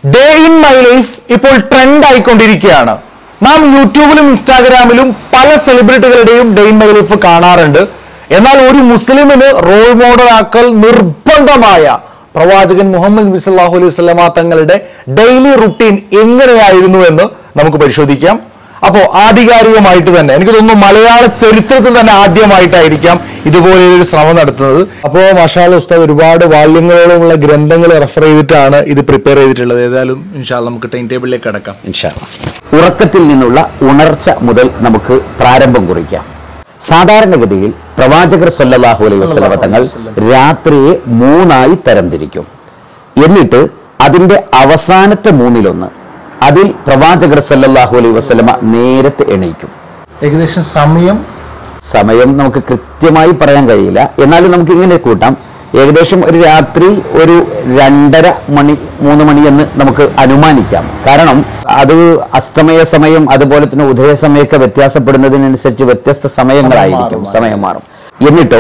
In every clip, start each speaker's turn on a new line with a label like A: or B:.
A: Day in my life ഇപ്പോൾ trend ആയിക്കൊണ്ടിരിക്കുകയാണ് നാം യൂട്യൂബിലും ഇൻസ്റ്റാഗ്രാമിലും പല സെലിബ്രിറ്റികളുടെയും ഡേ ഇൻ മൈ ലൈഫ് കാണാറുണ്ട് എന്നാൽ ഒരു മുസ്ലിമിന് റോൾ മോഡൽ ആക്കൽ നിർബന്ധമായ പ്രവാചകൻ മുഹമ്മദ് നബി സല്ലല്ലാഹു അലൈഹി വസല്ലമ തങ്ങളുടെ ഡെയിലി റുട്ടീൻ എങ്ങനെയായിരുന്നു എന്ന് നമുക്ക് പരിശോധിക്കാം അപ്പോൾ ആധികാരികമായിട്ട് തന്നെ എനിക്ക് തോന്നുന്നു മലയാള ചരിത്രത്തിൽ തന്നെ ആദ്യമായിട്ടായിരിക്കാം ഇതുപോലെ ഒരു ശ്രമം നടത്തുന്നത് അപ്പോൾ മഷാല ഉസ്താദ് ഒരുപാട് വാല്യങ്ങളോളമുള്ള ഗ്രന്ഥങ്ങൾ റെഫർ ചെയ്തിട്ടാണ് ഇത് പ്രിപ്പയർ ചെയ്തിട്ടുള്ളത് ഏതായാലും ഇൻഷാല്ല നമുക്ക് ടൈം ടേബിളിലേക്ക് കടക്കാം
B: ഇൻഷാ അല്ലാ. ഉറക്കത്തിൽ നിന്നുള്ള ഉണർച്ച മുതൽ നമുക്ക് പ്രാരംഭം കുറിക്കാം സാധാരണഗതിയിൽ പ്രവാചകർ സല്ലല്ലാഹു അലൈഹി വസല്ലമ തങ്ങൾ രാത്രിയെ മൂന്നായി തരംതിരിക്കും എന്നിട്ട് അതിന്റെ അവസാനത്തെ മൂന്നിലൊന്ന് അതിൽ പ്രവാചകർ സല്ലല്ലാഹു അലൈഹി വസല്ലമ നേരത്തെ എണീക്കും
A: ഏകദേശം സമയം
B: സമയം നമുക്ക് കൃത്യമായി പറയാൻ കഴിയില്ല എന്നാലും നമുക്ക് ഇങ്ങനെ കൂട്ടാം ഏകദേശം ഒരു രാത്രി ഒരു രണ്ടര മണി മൂന്ന് മണി എന്ന് നമുക്ക് അനുമാനിക്കാം കാരണം അത് അസ്തമയ സമയം അതുപോലെ തന്നെ ഉദയ സമയമൊക്കെ വ്യത്യാസപ്പെടുന്നതിനനുസരിച്ച് വ്യത്യസ്ത സമയങ്ങളായിരിക്കും സമയം മാറും എന്നിട്ടോ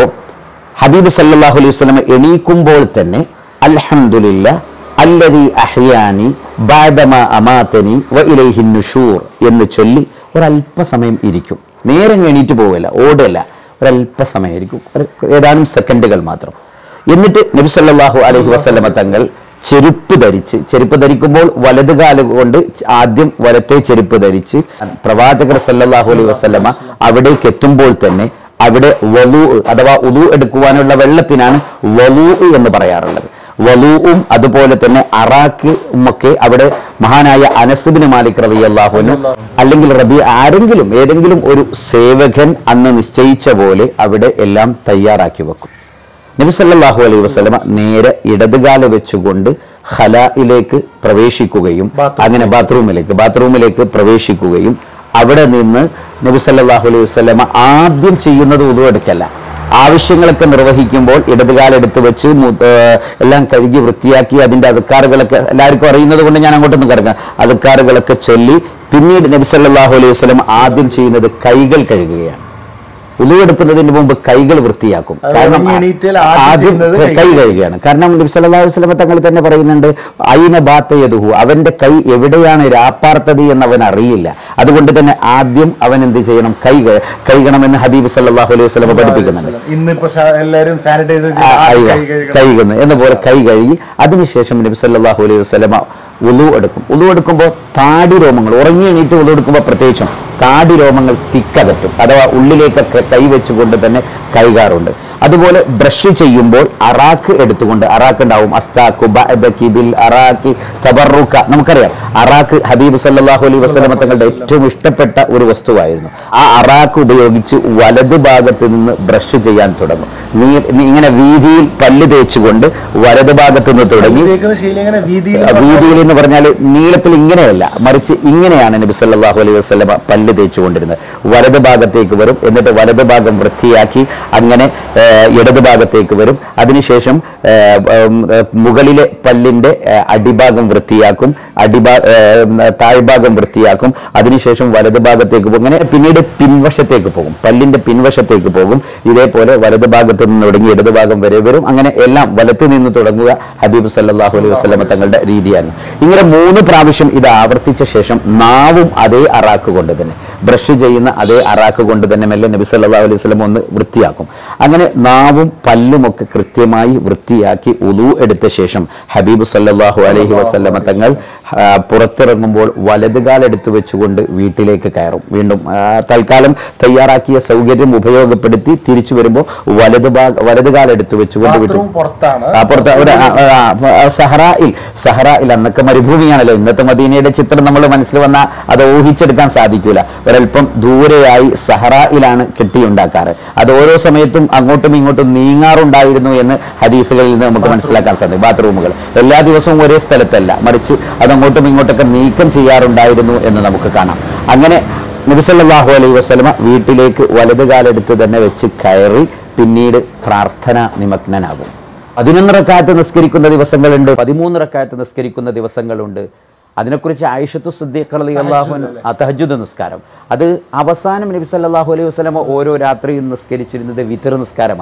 B: ഹബീബ് സല്ലല്ലാഹു അലൈഹി വസല്ലം എണീക്കുമ്പോൾ തന്നെ അൽഹംദുലില്ല അല്ലദീ അഹ്യാനി ബാദമ അമാതനി വ ഇലൈഹിൻ നുഷൂർ എന്ന് ചൊല്ലി ഒരല്പസമയം ഇരിക്കും നേരെ അങ്ങ് എണീറ്റ് പോവില്ല ഓടല്ല ഒരല്പസമയമായിരിക്കും ഒരു ഏതാനും സെക്കൻഡുകൾ മാത്രം എന്നിട്ട് നബി സല്ലല്ലാഹു അലൈഹി വസല്ലമ തങ്ങൾ ചെരുപ്പ് ധരിച്ച് ചെരുപ്പ് ധരിക്കുമ്പോൾ വലത് കാല് കൊണ്ട് ആദ്യം വലത്തെ ചെരുപ്പ് ധരിച്ച് പ്രവാചകർ സല്ലല്ലാഹു അലൈഹി വസല്ലമ അവിടേക്ക് എത്തുമ്പോൾ തന്നെ അവിടെ വലു അഥവാ ഉലു എടുക്കുവാനുള്ള വെള്ളത്തിനാണ് വലു എന്ന് പറയാറുള്ളത് വലൂവും അതുപോലെ തന്നെ അറാക്ക് ഒക്കെ അവിടെ മഹാനായ അനസുബിന് മാലിക് റബി അള്ളാഹുനു അല്ലെങ്കിൽ റബി ആരെങ്കിലും ഏതെങ്കിലും ഒരു സേവകൻ അന്ന് നിശ്ചയിച്ച പോലെ അവിടെ എല്ലാം തയ്യാറാക്കി വെക്കും നബി സല്ലല്ലാഹു അലൈഹി വസല്ലമ നേരെ ഇടതുകാല വെച്ചുകൊണ്ട് ഖലായിലേക്ക് പ്രവേശിക്കുകയും അങ്ങനെ ബാത്റൂമിലേക്ക് ബാത്റൂമിലേക്ക് പ്രവേശിക്കുകയും അവിടെ നിന്ന് നബി സല്ലല്ലാഹു അലൈഹി വസല്ലമ ആദ്യം ചെയ്യുന്നത് ഉദു എടുക്കല്ല ആവശ്യങ്ങളൊക്കെ നിർവഹിക്കുമ്പോൾ ഇടതുകാലെടുത്ത് വെച്ച് മു- ഏർ എല്ലാം കഴുകി വൃത്തിയാക്കി അതിന്റെ അതുക്കാറുകളൊക്കെ എല്ലാവർക്കും അറിയുന്നത് കൊണ്ട് ഞാൻ അങ്ങോട്ടൊന്നും കിടക്കാം അതുക്കാറുകളൊക്കെ ചൊല്ലി പിന്നീട് നബി സല്ലല്ലാഹു അലൈഹി വസല്ലം ആദ്യം ചെയ്യുന്നത് കൈകൾ കഴുകുകയാണ് ഉലുവെടുക്കുന്നതിന് മുമ്പ് കൈകൾ വൃത്തിയാക്കും
A: അത്
B: കാരണം
A: ഉറങ്ങി എണീറ്റാൽ ആദ്യം
B: ആദ്യം
A: ചെയ്യുന്നത് കൈ
B: കൈ കഴുകുകയാണ് കാരണം നബി സല്ലല്ലാഹു അലൈഹി വസല്ലം തങ്ങൾ തന്നെ പറയുന്നുണ്ട് അയിന ബാത്തയതുഹു അവന്റെ കൈ എവിടെയാണ് രാപ്പാർത്തത് എന്ന് അവൻ അറിയില്ല അതുകൊണ്ട് തന്നെ ആദ്യം അവൻ എന്ത് ചെയ്യണം കൈ ക- കഴുകണമെന്ന് ഹബീബ് സല്ലല്ലാഹു അലൈഹി വസല്ലം പഠിപ്പിക്കുന്നുണ്ട്
A: ഇന്നിപ്പോ ശ- എല്ലാവരും സാനിറ്റൈസർ
B: ആ, അയ്യോ, കഴുകുന്നു എന്ന പോലെ കൈ കഴുകി അതിനുശേഷം നബി സല്ലല്ലാഹു അലൈഹി വസല്ലമ ഉളു എടുക്കും ഉളു എടുക്കുമ്പോൾ താടി രോമങ്ങൾ ഉറങ്ങി എണീറ്റ് ഉളു എടുക്കുമ്പോൾ പ്രത്യേകിച്ചും താടി രോമങ്ങൾ തിക്കകറ്റും അഥവാ ഉള്ളിലേക്കൊക്കെ കൈ വെച്ചുകൊണ്ട് തന്നെ കൈകാറുണ്ട് അതുപോലെ ബ്രഷ് ചെയ്യുമ്പോൾ അറാക്ക് എടുത്തുകൊണ്ട് അറാക്ക് ഉണ്ടാവും അസ്താഖു ബഅദകി ബിൽ അറാക്കി തബറുക നമുക്കറിയാം അറാക്ക് ഹബീബ് സല്ലല്ലാഹു അലൈഹി വസല്ലമ തങ്ങളുടെ ഏറ്റവും ഇഷ്ടപ്പെട്ട ഒരു വസ്തുവായിരുന്നു ആ അറാക്ക് ഉപയോഗിച്ച് വലതു ഭാഗത്ത് നിന്ന് ബ്രഷ് ചെയ്യാൻ തുടങ്ങും നീ- നീ ഇങ്ങനെ വീതിയിൽ പല്ല് തേച്ചുകൊണ്ട് വലതു ഭാഗത്ത് നിന്ന് തുടങ്ങി
A: ശീലം ഇങ്ങനെ വീതിയിൽ
B: വീതിയിൽ എന്ന് പറഞ്ഞാൽ നീളത്തിൽ ഇങ്ങനെയല്ല മറിച്ച് ഇങ്ങനെയാണ് നബി സല്ലല്ലാഹു അലൈഹി വസല്ലമ പല്ല് തേച്ചുകൊണ്ടിരുന്നത് വലത് ഭാഗത്തേക്ക് വരും എന്നിട്ട് വലത് ഭാഗം വൃത്തിയാക്കി അങ്ങനെ ആ, ഇടത് ഭാഗത്തേക്ക് വരും അതിനുശേഷം ആ, ഉം, ആ, മുകളിലെ പല്ലിന്റെ ആ, അടിഭാഗം വൃത്തിയാക്കും അടിഭാ ആ, താഴ്ഭാഗം വൃത്തിയാക്കും അതിനുശേഷം വലത് ഭാഗത്തേക്ക് പോകും അങ്ങനെ പിന്നീട് പിൻവശത്തേക്ക് പോകും പല്ലിന്റെ പിൻവശത്തേക്ക് പോകും ഇതേപോലെ വലത് ഭാഗത്ത് നിന്ന് തുടങ്ങി ഇടത് ഭാഗം വരെ വരും അങ്ങനെ എല്ലാം വലത്ത് നിന്ന് തുടങ്ങുക ഹബീബ് സല്ലല്ലാഹു അലൈഹി വസല്ലമ തങ്ങളുടെ രീതിയാണ് ഇങ്ങനെ മൂന്ന് പ്രാവശ്യം ഇത് ആവർത്തിച്ച ശേഷം നാവും അതേ അറാക്ക് കൊണ്ട് തന്നെ ബ്രഷ് ചെയ്യുന്ന അതേ അറാക്ക് കൊണ്ട് തന്നെ മെല്ലെ നബി സല്ലല്ലാഹു അലൈഹി വസല്ലം ഒന്ന് വൃത്തിയാക്കും അങ്ങനെ നാവും പല്ലും ഒക്കെ കൃത്യമായി വൃത്തിയാക്കി ഉലു എടുത്ത ശേഷം ഹബീബ് സല്ലല്ലാഹു അലൈഹി വസല്ലമ തങ്ങൾ ആ, പുറത്തിറങ്ങുമ്പോൾ വലതുകാൽ എടുത്തു വെച്ചുകൊണ്ട് വീട്ടിലേക്ക് കയറും വീണ്ടും ആ, തൽക്കാലം തയ്യാറാക്കിയ സൗകര്യം ഉപയോഗപ്പെടുത്തി തിരിച്ചു വരുമ്പോൾ വലത് ഭാഗ വലതുകാൽ എടുത്തു വെച്ചുകൊണ്ട് വീട്ടിൽ
A: ബാത്റൂം പുറത്താണ്
B: ആ, പുറത്ത് അവിടെ ആ, ആ, ആ, സഹറായിൽ സഹറായിൽ അന്നൊക്കെ മരുഭൂമിയാണല്ലോ ഇന്നത്തെ മദീനയുടെ ചിത്രം നമ്മൾ മനസ്സിൽ വന്നാൽ അത് ഊഹിച്ചെടുക്കാൻ സാധിക്കൂല ഒരല്പം ദൂരെയായി സഹറായിലാണ് കെട്ടിയുണ്ടാക്കാറ് അത് ഓരോ സമയത്തും അങ്ങോട്ടും ഇങ്ങോട്ടും നീങ്ങാറുണ്ടായിരുന്നു എന്ന് ഹദീസുകളിൽ നിന്ന് നമുക്ക് മനസ്സിലാക്കാൻ സാധിക്കും ബാത്റൂമുകൾ എല്ലാ ദിവസവും ഒരേ സ്ഥലത്തല്ല മറിച്ച് അത് അങ്ങോട്ടും ഇങ്ങോട്ടൊക്കെ നീക്കം ചെയ്യാറുണ്ടായിരുന്നു എന്ന് നമുക്ക് കാണാം അങ്ങനെ നബിസല്ലാഹു അലൈഹി വസ്ലമ വീട്ടിലേക്ക് വലത് കാലെടുത്ത് തന്നെ വെച്ച് കയറി പിന്നീട് പ്രാർത്ഥന നിമഗ്നനാകും പതിനൊന്ന് റക്കായത്ത് നിസ്കരിക്കുന്ന ദിവസങ്ങളുണ്ട് പതിമൂന്ന് റക്കായത്ത് നിസ്കരിക്കുന്ന ദിവസങ്ങളുണ്ട് അതിനെക്കുറിച്ച് ആയിഷത്തു സിദ്ദീഖ് റളിയല്ലാഹു അൻഹു ആ തഹജ്ജുദ് നിസ്കാരം അത് അവസാനം നബി സല്ലല്ലാഹു അലൈഹി വസല്ലമ ഓരോ രാത്രിയും നിസ്കരിച്ചിരുന്നത് വിത്തർ നിസ്കാരമായിരുന്നു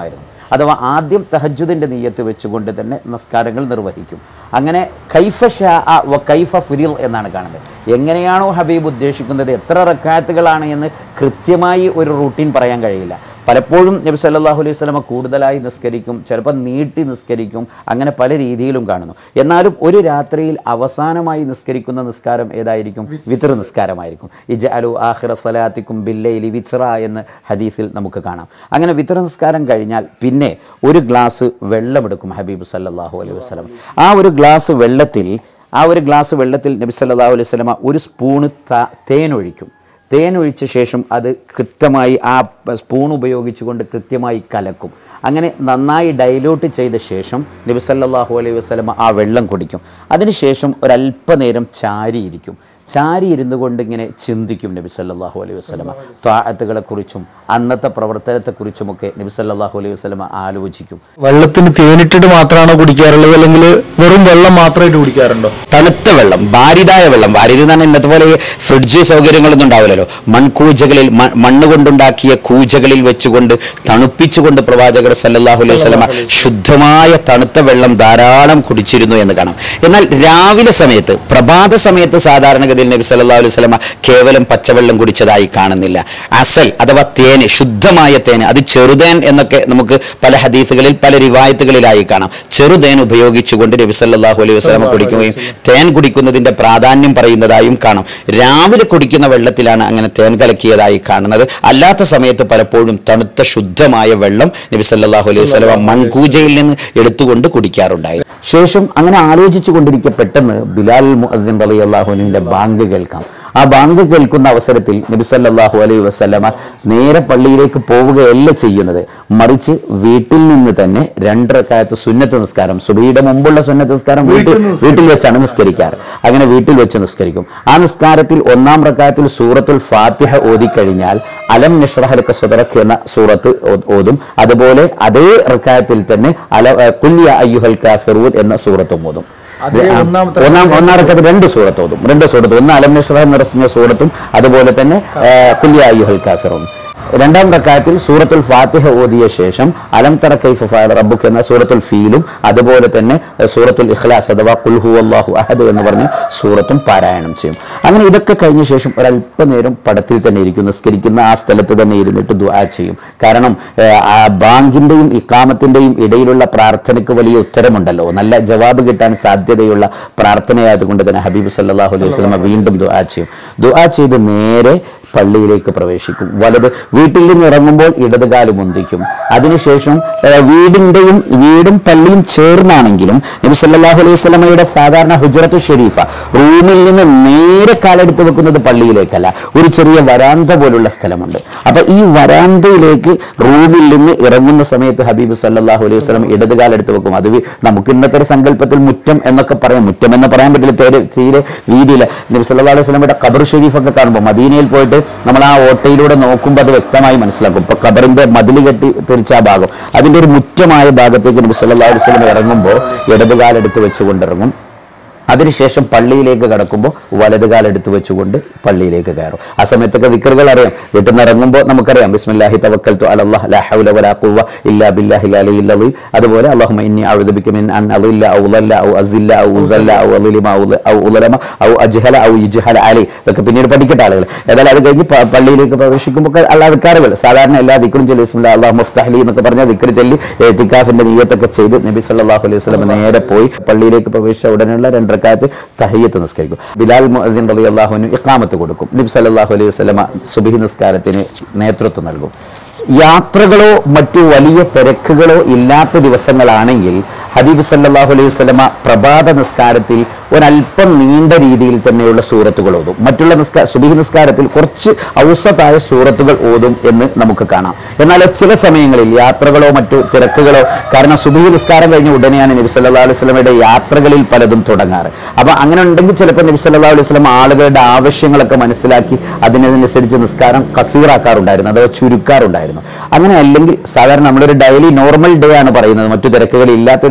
B: അഥവാ ആദ്യം തഹജുദിൻ്റെ നീയത്ത് വെച്ചുകൊണ്ട് തന്നെ നമസ്കാരങ്ങൾ നിർവഹിക്കും അങ്ങനെ കൈഫ ഷാ വ കൈഫ ഫുരിൽ എന്നാണ് കാണുന്നത് എങ്ങനെയാണോ ഹബീബ് ഉദ്ദേശിക്കുന്നത് എത്ര റക്കാത്തുകളാണ് എന്ന് കൃത്യമായി ഒരു റൂട്ടീൻ പറയാൻ കഴിയില്ല പലപ്പോഴും നബി സല്ലല്ലാഹു അലൈഹി വസല്ലമ കൂടുതലായി നിസ്കരിക്കും ചിലപ്പോൾ നീട്ടി നിസ്കരിക്കും അങ്ങനെ പല രീതിയിലും കാണുന്നു എന്നാലും ഒരു രാത്രിയിൽ അവസാനമായി നിസ്കരിക്കുന്ന നിസ്കാരം ഏതായിരിക്കും വിത്ര നിസ്കാരമായിരിക്കും ഇജ അലു ആഹിറ സലാത്തിക്കും ബില്ലയിലി വിത്ര എന്ന് ഹദീസിൽ നമുക്ക് കാണാം അങ്ങനെ വിത്ര നിസ്കാരം കഴിഞ്ഞാൽ പിന്നെ ഒരു ഗ്ലാസ് വെള്ളമെടുക്കും ഹബീബ് സല്ലല്ലാഹു അലൈഹി വസല്ലം ആ ഒരു ഗ്ലാസ് വെള്ളത്തിൽ ആ ഒരു ഗ്ലാസ് വെള്ളത്തിൽ നബി സല്ലല്ലാഹു അലൈഹി വസല്ലമ ഒരു സ്പൂണ് ത- തേൻ ഒഴിക്കും തേൻ ഒഴിച്ച ശേഷം അത് കൃത്യമായി ആ സ്പൂൺ ഉപയോഗിച്ചുകൊണ്ട് കൃത്യമായി കലക്കും അങ്ങനെ നന്നായി ഡൈലൂട്ട് ചെയ്ത ശേഷം നബി സല്ലല്ലാഹു അലൈഹി വസല്ലമ ആ വെള്ളം കുടിക്കും അതിനുശേഷം ഒരല്പനേരം ചാരിയിരിക്കും ചാരി ഇരുന്നു കൊണ്ട് ഇങ്ങനെ ചിന്തിക്കും നബി സല്ലല്ലാഹു അലൈഹി വസല്ലമ ത്വാഅത്തുകളെക്കുറിച്ചും അന്നത്തെ പ്രവർത്തനത്തെക്കുറിച്ചുമൊക്കെ നബി സല്ലല്ലാഹു അലൈഹി വസല്ലമ ആലോചിക്കും
A: വെള്ളത്തിന് തേനിട്ടിട്ട് മാത്രമാണോ കുടിക്കാറുള്ളത് അല്ലെങ്കിൽ വെറും വെള്ളം മാത്രമായിട്ട് കുടിക്കാറുണ്ടോ
B: തണുത്ത വെള്ളം ഭാരിതായ വെള്ളം ഭാരിത എന്ന് പറഞ്ഞാൽ ഇന്നത്തെ പോലെ ഫ്രിഡ്ജ് സൗകര്യങ്ങളൊന്നും ഉണ്ടാവില്ലല്ലോ മൺകൂജകളിൽ മ- മണ്ണ് കൊണ്ടുണ്ടാക്കിയ കൂജകളിൽ വെച്ചുകൊണ്ട് തണുപ്പിച്ചുകൊണ്ട് പ്രവാചകർ സല്ലല്ലാഹു അലൈഹി വസല്ലമ ശുദ്ധമായ തണുത്ത വെള്ളം ധാരാളം കുടിച്ചിരുന്നു എന്ന് കാണാം എന്നാൽ രാവിലെ സമയത്ത് പ്രഭാത സമയത്ത് സാധാരണഗതിയിൽ നബി സല്ലല്ലാഹു അലൈഹി വസല്ലമ കേവലം പച്ചവെള്ളം കുടിച്ചതായി കാണുന്നില്ല അസൽ അഥവാ തേന് ശുദ്ധമായ തേന് അത് ചെറുതേൻ എന്നൊക്കെ നമുക്ക് പല ഹദീസുകളിൽ പല റിവായത്തുകളിലായി കാണാം ചെറുതേൻ ഉപയോഗിച്ചുകൊണ്ട് നബി സല്ലല്ലാഹു അലൈഹി വസല്ലമ കുടിക്കുകയും തേൻ കുടിക്കുന്നതിന്റെ പ്രാധാന്യം പറയുന്നതായും കാണാം രാവിലെ കുടിക്കുന്ന വെള്ളത്തിലാണ് അങ്ങനെ തേൻ കലക്കിയതായി കാണുന്നത് അല്ലാത്ത സമയത്ത് പലപ്പോഴും തണുത്ത ശുദ്ധമായ വെള്ളം നബി സല്ലല്ലാഹു അലൈഹി വസല്ലമ മൺകൂജയിൽ നിന്ന് എടുത്തുകൊണ്ട് കുടിക്കാറുണ്ടായിരുന്നു ശേഷം അങ്ങനെ ആലോചിച്ചു കൊണ്ടിരിക്കെ പെട്ടെന്ന് ബിലാൽ മുഅദ്ദിൻ റളിയല്ലാഹുവിന്റെ ബാങ്ക് കേൾക്കാം ആ ബാങ്ക് കേൾക്കുന്ന അവസരത്തിൽ നബി സല്ലല്ലാഹു അലൈഹി വസല്ലമ നേരെ പള്ളിയിലേക്ക് പോവുകയല്ല ചെയ്യുന്നത് മറിച്ച് വീട്ടിൽ നിന്ന് തന്നെ രണ്ടരക്കാലത്ത് സുന്നത്ത് നിസ്കാരം സുബിയുടെ മുമ്പുള്ള സുന്നത്ത് നിസ്കാരം വീട്ടിൽ വീട്ടിൽ വെച്ചാണ് നിസ്കരിക്കാറ് അങ്ങനെ വീട്ടിൽ വെച്ച് നിസ്കരിക്കും ആ നിസ്കാരത്തിൽ ഒന്നാം റക്കായത്തിൽ സൂറത്തുൽ ഫാത്തിഹ ഓതിക്കഴിഞ്ഞാൽ അലം നിഷ്റഹലക്ക സുദറക്ക് എന്ന സൂറത്ത് ഓ- ഓതും അതുപോലെ അതേ റക്കായത്തിൽ തന്നെ അല ഏഹ് കുല്യ അയ്യുഹൽ കാഫിറൂൻ എന്ന സൂറത്തും ഓതും
A: അതേ
B: ആ,
A: ഒന്നാമത്തെ
B: ഒന്നാം ഒന്നാം റക്കത്ത് രണ്ട് സൂറത്ത് ഓതും രണ്ട് സൂറത്ത് ഒന്ന് അലം നിഷ്റഹ എന്ന് പറഞ്ഞ സൂറത്തും അതുപോലെ തന്നെ ഏഹ് കുല്യ അയ്യുഹൽ കാഫിറൂൻ രണ്ടാം റക്കായത്തിൽ സൂറത്തുൽ ഫാത്തിഹ ഓതിയ ശേഷം അലം തറ കൈഫ ഫഅല റബ്ബുക എന്ന സൂറത്തുൽ ഫീലും അതുപോലെ തന്നെ ഏഹ്, സൂറത്തുൽ ഇഖ്ലാസ് അഥവാ ഖുൽ ഹുവല്ലാഹു അഹദ് എന്ന് പറഞ്ഞ സൂറത്തും പാരായണം ചെയ്യും അങ്ങനെ ഇതൊക്കെ കഴിഞ്ഞ ശേഷം ഒരല്പനേരം പടത്തിൽ തന്നെ ഇരിക്കും നിസ്കരിക്കുന്ന ആ സ്ഥലത്ത് തന്നെ ഇരുന്നിട്ട് ദുആ ചെയ്യും കാരണം ഏഹ്, ആ ബാങ്കിന്റെയും ഇക്കാമത്തിന്റെയും ഇടയിലുള്ള പ്രാർത്ഥനയ്ക്ക് വലിയ ഉത്തരമുണ്ടല്ലോ നല്ല ജവാബ് കിട്ടാൻ സാധ്യതയുള്ള പ്രാർത്ഥനയായതുകൊണ്ട് തന്നെ ഹബീബ് സല്ലല്ലാഹു അലൈഹി വസല്ലമ വീണ്ടും ദുആ ചെയ്യും ദുആ ചെയ്ത് നേരെ പള്ളിയിലേക്ക് പ്രവേശിക്കും വലത് വീട്ടിൽ നിന്ന് ഇറങ്ങുമ്പോൾ ഇടതുകാല് മുന്തിക്കും അതിനുശേഷം ഏഹ്, വീടിന്റെയും വീടും പള്ളിയും ചേർന്നാണെങ്കിലും നബി സല്ലല്ലാഹു അലൈഹി വസല്ലമയുടെ സാധാരണ ഹുജറത്തു ഷെരീഫ റൂമിൽ നിന്ന് നേരെ കാലെടുത്ത് വെക്കുന്നത് പള്ളിയിലേക്കല്ല ഒരു ചെറിയ വരാന്ത പോലുള്ള സ്ഥലമുണ്ട് അപ്പൊ ഈ വരാന്തയിലേക്ക് റൂമിൽ നിന്ന് ഇറങ്ങുന്ന സമയത്ത് ഹബീബ് സല്ലല്ലാഹു അലൈഹി വസല്ലം ഇടതുകാലെടുത്ത് വെക്കും അത് വി- നമുക്ക് ഇന്നത്തെ ഒരു സങ്കല്പത്തിൽ മുറ്റം എന്നൊക്കെ പറയാം മുറ്റം എന്ന് പറയാൻ പറ്റില്ല തീരെ തീരെ വീതിയില്ല നബി സല്ലല്ലാഹു അലൈഹി വസല്ലമയുടെ ഖബർ ഷെരീഫൊക്കെ കാണുമ്പോൾ മദീനയിൽ പോയിട്ട് നമ്മൾ ആ ഓട്ടയിലൂടെ നോക്കുമ്പോൾ അത് വ്യക്തമായി മനസ്സിലാക്കും ഇപ്പൊ ഖബറിന്റെ മതിൽ കെട്ടി തിരിച്ച ആ ഭാഗം അതിന്റെ ഒരു മുറ്റമായ ഭാഗത്തേക്ക് നബി സല്ലല്ലാഹു അലൈഹി വസല്ലം ഇറങ്ങുമ്പോൾ ഇടതുകാലെടുത്ത് വെച്ചുകൊണ്ടിറങ്ങും അതിനുശേഷം പള്ളിയിലേക്ക് കടക്കുമ്പോൾ വലതുകാലെടുത്ത് വെച്ചുകൊണ്ട് പള്ളിയിലേക്ക് കയറും ആ സമയത്തൊക്കെ ദിക്കറുകൾ അറിയാം വീട്ടിൽ നിന്ന് ഇറങ്ങുമ്പോൾ നമുക്കറിയാം ബിസ്മില്ലാഹി തവക്കൽതു അലല്ലാഹ് ലാ ഹൗല വലാ ഖുവ്വ ഇല്ലാ ബില്ലാഹിൽ അലിയിൽ അലീം അതുപോലെ അല്ലാഹുമ്മ ഇന്നി അഊദു ബിക മിൻ അൻ അളില്ല ഔ ളല്ല ഔ അസില്ല ഔ ഉസല്ല ഔ അളിലിമ ഔ ല- ഔ ഉലമ ഔ അജ്ഹല ഔ യുജ്ഹല അലി ഇതൊക്കെ പിന്നീട് പഠിക്കട്ടെ ആളുകൾ ഏതായാലും അത് കഴിഞ്ഞ് പ- പള്ളിയിലേക്ക് പ്രവേശിക്കുമ്പോൾ ഒക്കെ അല്ലാ ദിക്കാറുകൾ സാധാരണ എല്ലാ ദിക്കറും ചൊല്ലി ബിസ്മില്ലാ അല്ലാഹു മുഫ്തഹ്ലി എന്നൊക്കെ പറഞ്ഞ ദിക്കർ ചൊല്ലി എത്തിക്കാഫിന്റെ നീയത്തൊക്കെ ചെയ്ത് നബി സല്ലല്ലാഹു അലൈഹി വസല്ലം നേരെ പോയി പള്ളിയിലേക്ക് പ്രവേശിച്ച ഉടനെയുള്ള രണ്ടരക്കാലത്ത് തഹയ്യത്ത് നിസ്കരിക്കും ബിലാൽ മുഅദ്ദിൻ റളിയല്ലാഹു അൻഹു ഇഖാമത്ത് കൊടുക്കും നബി സല്ലല്ലാഹു അലൈഹി വസല്ലമ സുബ്ഹി നിസ്കാരത്തിന് നേതൃത്വം നൽകും യാത്രകളോ മറ്റു വലിയ തിരക്കുകളോ ഇല്ലാത്ത ദിവസങ്ങളാണെങ്കിൽ ഹബീബ് സല്ലല്ലാഹു അലൈഹി വസല്ലമ പ്രഭാത നിസ്കാരത്തിൽ ഒരല്പം നീണ്ട രീതിയിൽ തന്നെയുള്ള സൂറത്തുകൾ ഓതും മറ്റുള്ള നിസ്കാര സുബഹി നിസ്കാരത്തിൽ കുറച്ച് ഔസത്തായ സൂറത്തുകൾ ഓതും എന്ന് നമുക്ക് കാണാം എന്നാൽ ചില സമയങ്ങളിൽ യാത്രകളോ മറ്റു തിരക്കുകളോ കാരണം സുബഹി നിസ്കാരം കഴിഞ്ഞ ഉടനെയാണ് നബി സല്ലല്ലാഹു അലൈഹി വസല്ലമയുടെ യാത്രകളിൽ പലതും തുടങ്ങാറ് അപ്പൊ അങ്ങനെ ഉണ്ടെങ്കിൽ ചിലപ്പോൾ നബി സല്ലല്ലാഹു അലൈഹി വസല്ലം ആളുകളുടെ ആവശ്യങ്ങളൊക്കെ മനസ്സിലാക്കി അതിനനുസരിച്ച് നിസ്കാരം കസീറാക്കാറുണ്ടായിരുന്നു അഥവാ ചുരുക്കാറുണ്ടായിരുന്നു അങ്ങനെ അല്ലെങ്കിൽ സാധാരണ നമ്മളൊരു ഡെയിലി നോർമൽ ഡേ ആണ് പറയുന്നത് മറ്റു തിരക്കുകൾ ഇല്ലാത്തൊരു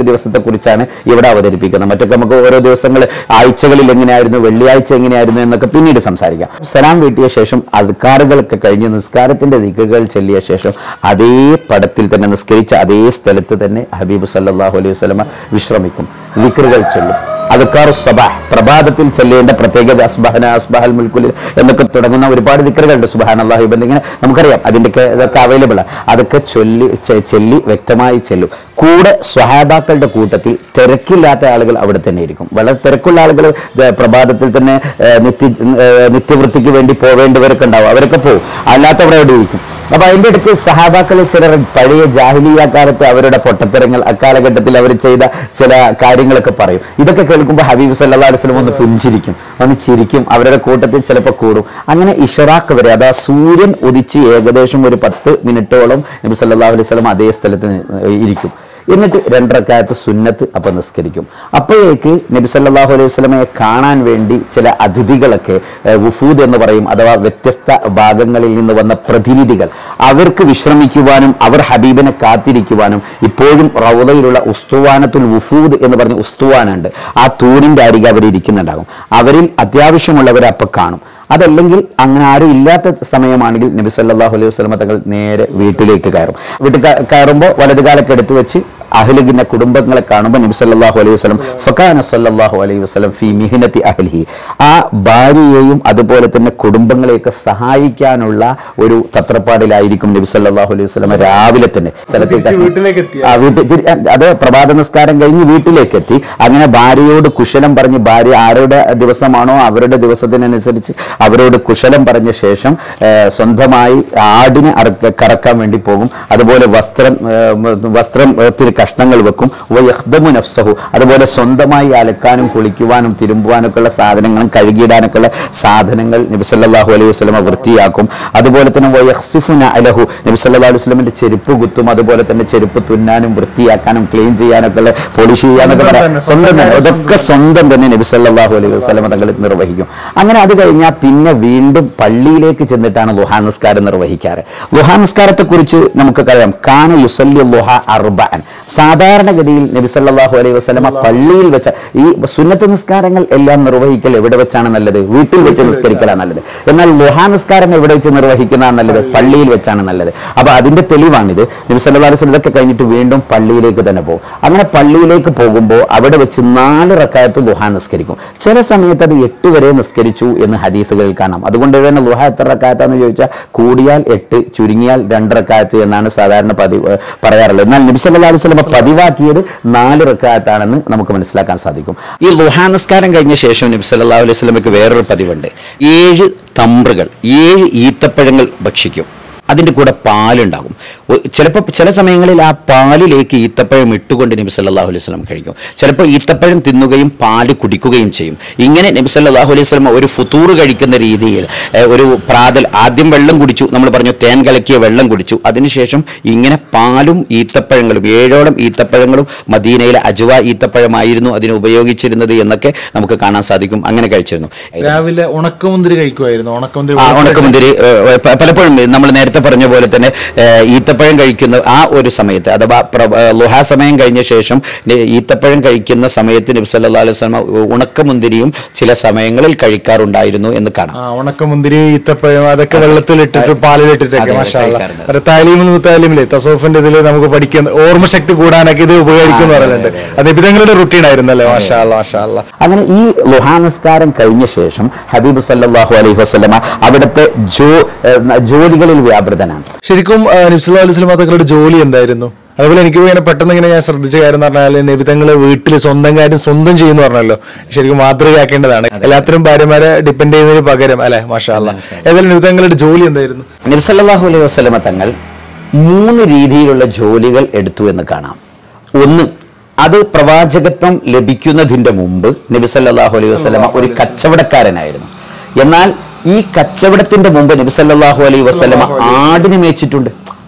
B: ദിവസത്തെക്കുറിച്ചാണ് ഇവിടെ അവതരിപ്പിക്കുന്നത് മറ്റൊക്കെ നമുക്ക് ഓരോ ദിവസങ്ങൾ ആഴ്ചകളിൽ എങ്ങനെയായിരുന്നു വെള്ളിയാഴ്ച എങ്ങനെയായിരുന്നു എന്നൊക്കെ പിന്നീട് സംസാരിക്കാം സലാം വീട്ടിയ ശേഷം അധികാറുകളൊക്കെ കഴിഞ്ഞ് നിസ്കാരത്തിന്റെ ദിക്കുകൾ ചെല്ലിയ ശേഷം അതേ പടത്തിൽ തന്നെ നിസ്കരിച്ച അതേ സ്ഥലത്ത് തന്നെ ഹബീബ് സല്ലല്ലാഹു അലൈഹി വസല്ലമ വിശ്രമിക്കും ദിക്റുകൾ ചൊല്ലും അതുക്കാറു സബാഹ് പ്രഭാതത്തിൽ ചെല്ലേണ്ട പ്രത്യേകത അസ്ബഹന അസ്ബഹൽ മുൽക്കുൽ എന്നൊക്കെ തുടങ്ങുന്ന ഒരുപാട് ദിക്കറുകളുണ്ട് സുബഹാൻ അള്ളാഹു ഇങ്ങനെ നമുക്കറിയാം അതിൻ്റെയൊക്കെ ഇതൊക്കെ അവൈലബിൾ ആണ് അതൊക്കെ ചൊല്ലി ചെ- ചെല്ലി വ്യക്തമായി ചെല്ലും കൂടെ സ്വഹാബാക്കളുടെ കൂട്ടത്തിൽ തിരക്കില്ലാത്ത ആളുകൾ അവിടെ തന്നെ ഇരിക്കും വളരെ തിരക്കുള്ള ആളുകൾ ദ- പ്രഭാതത്തിൽ തന്നെ ഏഹ്, നിത്യ ഏഹ്, നിത്യവൃത്തിക്ക് വേണ്ടി പോവേണ്ടവരൊക്കെ ഉണ്ടാവും അവരൊക്കെ പോകും അല്ലാത്തവർ അവിടെ ഇരിക്കും അപ്പൊ അതിന്റെ ഇടയ്ക്ക് സഹാബാക്കളിൽ ചിലർ പഴയ ജാഹിലിയ കാലത്ത് അവരുടെ പൊട്ടത്തരങ്ങൾ അക്കാലഘട്ടത്തിൽ അവർ ചെയ്ത ചില കാര്യങ്ങളൊക്കെ പറയും ഇതൊക്കെ കേൾക്കുമ്പോൾ ഹബീബ് സല്ലാ അലുസ്ലം ഒന്ന് പുഞ്ചിരിക്കും ഒന്ന് ചിരിക്കും അവരുടെ കൂട്ടത്തിൽ ചിലപ്പോൾ കൂടും അങ്ങനെ ഇഷറാഖ് വരെ അതാ സൂര്യൻ ഉദിച്ച് ഏകദേശം ഒരു പത്ത് മിനിറ്റോളം നബി സല്ലാ അലൈഹി സ്വലം അതേ സ്ഥലത്ത് നി- ഇരിക്കും എന്നിട്ട് രണ്ടരക്കാലത്ത് സുന്നത്ത് അപ്പം നിസ്കരിക്കും അപ്പോഴേക്ക് നബി സല്ലല്ലാഹു അലൈഹി വസല്ലമയെ കാണാൻ വേണ്ടി ചില അതിഥികളൊക്കെ ഏഹ്, വുഫൂദ് എന്ന് പറയും അഥവാ വ്യത്യസ്ത ഭാഗങ്ങളിൽ നിന്ന് വന്ന പ്രതിനിധികൾ അവർക്ക് വിശ്രമിക്കുവാനും അവർ ഹബീബിനെ കാത്തിരിക്കുവാനും ഇപ്പോഴും റൗദയിലുള്ള ഉസ്തുവാനത്തുൽ വുഫൂദ് എന്ന് പറഞ്ഞ ഉസ്തുവാനുണ്ട് ആ തൂണിന്റെ അരികെ അവർ ഇരിക്കുന്നുണ്ടാകും അവരിൽ അത്യാവശ്യമുള്ളവരെ അപ്പം കാണും അതല്ലെങ്കിൽ അങ്ങനെ ആരും ഇല്ലാത്ത സമയമാണെങ്കിൽ നബി സല്ലല്ലാഹു അലൈഹി വസല്ലമ തങ്ങൾ നേരെ വീട്ടിലേക്ക് കയറും വീട്ടിൽ ക- കയറുമ്പോൾ വലതുകാലൊക്കെ എടുത്തു വെച്ച് അഹ്ലിന്റെ കുടുംബങ്ങളെ കാണുമ്പോൾ നബി സല്ലല്ലാഹു അലൈഹി വസല്ലം ഫക്കാന സല്ലല്ലാഹു അലൈഹി വസല്ലം ഫി മിഹിനത്തി അഹ്ലിഹി ആ ഭാര്യയെയും അതുപോലെ തന്നെ കുടുംബങ്ങളെയൊക്കെ സഹായിക്കാനുള്ള ഒരു തത്രപ്പാടിലായിരിക്കും നബി സല്ലല്ലാഹു അലൈഹി വസല്ലം രാവിലെ തന്നെ
C: തിരിച്ച് വീട്ടിലേക്ക് എത്തിയോ?
B: ആ, വീട്ടിൽ തിരി- അത് പ്രഭാത നിസ്കാരം കഴിഞ്ഞ് വീട്ടിലേക്ക് എത്തി അങ്ങനെ ഭാര്യയോട് കുശലം പറഞ്ഞ് ഭാര്യ ആരുടെ ദിവസമാണോ അവരുടെ ദിവസത്തിനനുസരിച്ച് അവരോട് കുശലം പറഞ്ഞ ശേഷം ഏ, സ്വന്തമായി ആടിനെ അറക്ക കറക്കാൻ വേണ്ടി പോകും അതുപോലെ വസ്ത്രം ഏ, വസ്ത്രം ഒത്തിരി കഷ്ണങ്ങൾ വെക്കും വയഹ്ദമു നഫ്സഹു അതുപോലെ സ്വന്തമായി അലക്കാനും കുളിക്കുവാനും തിരുമ്പുവാനൊക്കെ ഉള്ള സാധനങ്ങളും കഴുകിയിടാനൊക്കെ ഉള്ള സാധനങ്ങൾ നബി സല്ലല്ലാഹു അലൈഹി വസല്ലമ വൃത്തിയാക്കും അതുപോലെ തന്നെ വയഹ്സിഫുന അലഹു നബി സല്ലല്ലാഹു അലൈഹി വസല്ലമിന്റെ ചെരുപ്പ് കുത്തും അതുപോലെ തന്നെ ചെരുപ്പ് തുന്നാനും വൃത്തിയാക്കാനും ക്ലീൻ ചെയ്യാനൊക്കെ ഉള്ള പോളിഷ് ചെയ്യാനൊക്കെ
C: സ്വന്തം
B: പറയാം
C: തന്നെ,
B: സ്വന്തം
C: സ്വന്തം
B: തന്നെ
C: തന്നെ,
B: ഇതൊക്കെ സ്വന്തം തന്നെ നബി സല്ലല്ലാഹു അലൈഹി വസല്ലമ തങ്ങൾ നിർവഹിക്കും അങ്ങനെ അത് കഴിഞ്ഞാൽ പിന്നെ വീണ്ടും പള്ളിയിലേക്ക് ചെന്നിട്ടാണ് ലുഹാ നിസ്കാരം നിർവഹിക്കാറ് ലുഹാ നിസ്കാരത്തെ കുറിച്ച് നമുക്ക് അറിയാം കാന യുസല്ലി ലുഹ അർബഅൻ സാധാരണഗതിയിൽ നബി സല്ലല്ലാഹു അലൈഹി വസല്ലമ പള്ളിയിൽ വെച്ച ഈ സുന്നത്ത് നിസ്കാരങ്ങൾ എല്ലാം നിർവഹിക്കൽ എവിടെ വെച്ചാണ് നല്ലത് വീട്ടിൽ വെച്ച് നിസ്കരിക്കലാണ് നല്ലത് എന്നാൽ ലുഹാ നിസ്കാരം എവിടെ വെച്ച് നിർവഹിക്കുന്നതാണ് നല്ലത് പള്ളിയിൽ വെച്ചാണ് നല്ലത് അപ്പൊ അതിന്റെ തെളിവാണിത് നബി സല്ലല്ലാഹു അലൈഹി വസല്ലം ഇതൊക്കെ കഴിഞ്ഞിട്ട് വീണ്ടും പള്ളിയിലേക്ക് തന്നെ പോകും അങ്ങനെ പള്ളിയിലേക്ക് പോകുമ്പോൾ അവിടെ വെച്ച് നാല് റക്കായത്ത് ലുഹ നിസ്കരിക്കും ചില സമയത്ത് അത് എട്ട് വരെ നിസ്കരിച്ചു എന്ന് ഹദീസുകളിൽ കാണാം അതുകൊണ്ട് തന്നെ ലുഹ എത്ര റക്കായത്താന്ന് ചോദിച്ചാൽ കൂടിയാൽ എട്ട് ചുരുങ്ങിയാൽ രണ്ട് റക്കായത്ത് എന്നാണ് സാധാരണ പതിവ് പറയാറുള്ളത് എന്നാൽ നബി സല്ലല്ലാഹു അലൈഹി വസല്ലം പതിവാക്കിയത് നാല് റക്കായത്താണെന്ന് നമുക്ക് മനസ്സിലാക്കാൻ സാധിക്കും ഈ ലുഹാ നിസ്കാരം കഴിഞ്ഞ ശേഷം നബി സല്ലല്ലാഹു അലൈഹി വസല്ലമക്ക് വേറൊരു പതിവുണ്ട് ഏഴ് തമ്പ്രുകൾ ഏഴ് ഈത്തപ്പഴങ്ങൾ ഭക്ഷിക്കും അതിൻ്റെ കൂടെ പാലുണ്ടാകും ചിലപ്പോൾ ചില സമയങ്ങളിൽ ആ പാലിലേക്ക് ഈത്തപ്പഴം ഇട്ടുകൊണ്ട് നബി സല്ലല്ലാഹു അലൈഹി വസല്ലം കഴിക്കും ചിലപ്പോൾ ഈത്തപ്പഴം തിന്നുകയും പാല് കുടിക്കുകയും ചെയ്യും ഇങ്ങനെ നബി സല്ലല്ലാഹു അലൈഹി വസല്ലം ഒരു ഫുത്തൂർ കഴിക്കുന്ന രീതിയിൽ ഏഹ്, ഒരു പ്രാതൽ ആദ്യം വെള്ളം കുടിച്ചു നമ്മൾ പറഞ്ഞു തേൻ കലക്കിയ വെള്ളം കുടിച്ചു അതിനുശേഷം ഇങ്ങനെ പാലും ഈത്തപ്പഴങ്ങളും ഏഴോളം ഈത്തപ്പഴങ്ങളും മദീനയിലെ അജുവ ഈത്തപ്പഴമായിരുന്നു അതിന് ഉപയോഗിച്ചിരുന്നത് എന്നൊക്കെ നമുക്ക് കാണാൻ സാധിക്കും അങ്ങനെ കഴിച്ചിരുന്നു
C: രാവിലെ ഉണക്കമുന്തിരി കഴിക്കുമായിരുന്നു ഉണക്കമുന്തിരി
B: ആ ഉണക്കമുന്തിരി ഏഹ്, പ- പലപ്പോഴും നമ്മൾ നേരത്തെ പറഞ്ഞ പോലെ തന്നെ ഏഹ്, ഈത്തപ്പഴം കഴിക്കുന്ന ആ ഒരു സമയത്ത് അഥവാ പ്ര- ഏഹ്, ലുഹാ സമയം കഴിഞ്ഞ ശേഷം ന- ഈത്തപ്പഴം കഴിക്കുന്ന സമയത്ത് നബി സല്ലല്ലാഹു അലൈഹി വസല്ലം ഉണക്കമുന്തിരിയും ചില സമയങ്ങളിൽ കഴിക്കാറുണ്ടായിരുന്നു എന്ന് കാണാം
C: ആ ഉണക്കമുന്തിരി ഈത്തപ്പഴം അതൊക്കെ വെള്ളത്തിലിട്ടിട്ട് പാലിലിട്ടിട്ടൊക്കെ
B: അതെ,
C: മാഷാ
B: കഴിക്കാറുണ്ട്.
C: അല്ലാ താലീമുൽ മുത്താലിമില്ലേ തസോഫിന്റെ ഇതിൽ നമുക്ക് പഠിക്കുന്ന ഓർമ്മശക്തി കൂടാനൊക്കെ ഇത് ഉപകരിക്കും
B: ആ, അതെ,
C: പറയുന്നുണ്ട്
B: അതെ,
C: അത് നിബിതങ്ങളുടെ റുട്ടീൻ ആയിരുന്നല്ലേ മാഷാ അല്ലാ, മാഷാ അല്ലാ.
B: അങ്ങനെ ഈ ലുഹാ നിസ്കാരം കഴിഞ്ഞ ശേഷം ഹബീബ് സല്ലല്ലാഹു അലൈഹി വസല്ലമ അവിടുത്തെ ജോ ഏഹ്, ജോലികളിൽ വ്യാപൃതനാണ്
C: ശരിക്കും നിബ്സുല്ലാ അലൈഹി സ്വലം തങ്ങളുടെ ജോലി എന്തായിരുന്നു അതുപോലെ എനിക്ക് ഇങ്ങനെ പെട്ടെന്ന് ഇങ്ങനെ ഞാൻ ശ്രദ്ധിച്ച കാര്യം എന്ന് പറഞ്ഞാൽ നബിതങ്ങള് വീട്ടിൽ സ്വന്തം കാര്യം സ്വന്തം ചെയ്യുന്നു പറഞ്ഞല്ലോ ശരിക്കും മാതൃകയാക്കേണ്ടതാണ് എല്ലാത്തിനും ഭാര്യമാരെ ഡിപ്പെൻഡ് ചെയ്യുന്നതിന് പകരം അല്ലെ മാഷാ അല്ലാ ഏതായാലും നബിതങ്ങളുടെ ജോലി എന്തായിരുന്നു
B: നബി സല്ലല്ലാഹു അലൈഹി വസല്ലമ തങ്ങൾ മൂന്ന് രീതിയിലുള്ള ജോലികൾ എടുത്തു എന്ന് കാണാം ഒന്ന് അത് പ്രവാചകത്വം ലഭിക്കുന്നതിന്റെ മുമ്പ് നബി സല്ലല്ലാഹു അലൈഹി വസല്ലമ ഒരു കച്ചവടക്കാരനായിരുന്നു എന്നാൽ ഈ കച്ചവടത്തിന്റെ മുമ്പ് നബി സല്ലല്ലാഹു അലൈഹി വസല്ലമ ആടിനെ മേച്ചിട്ടുണ്ട്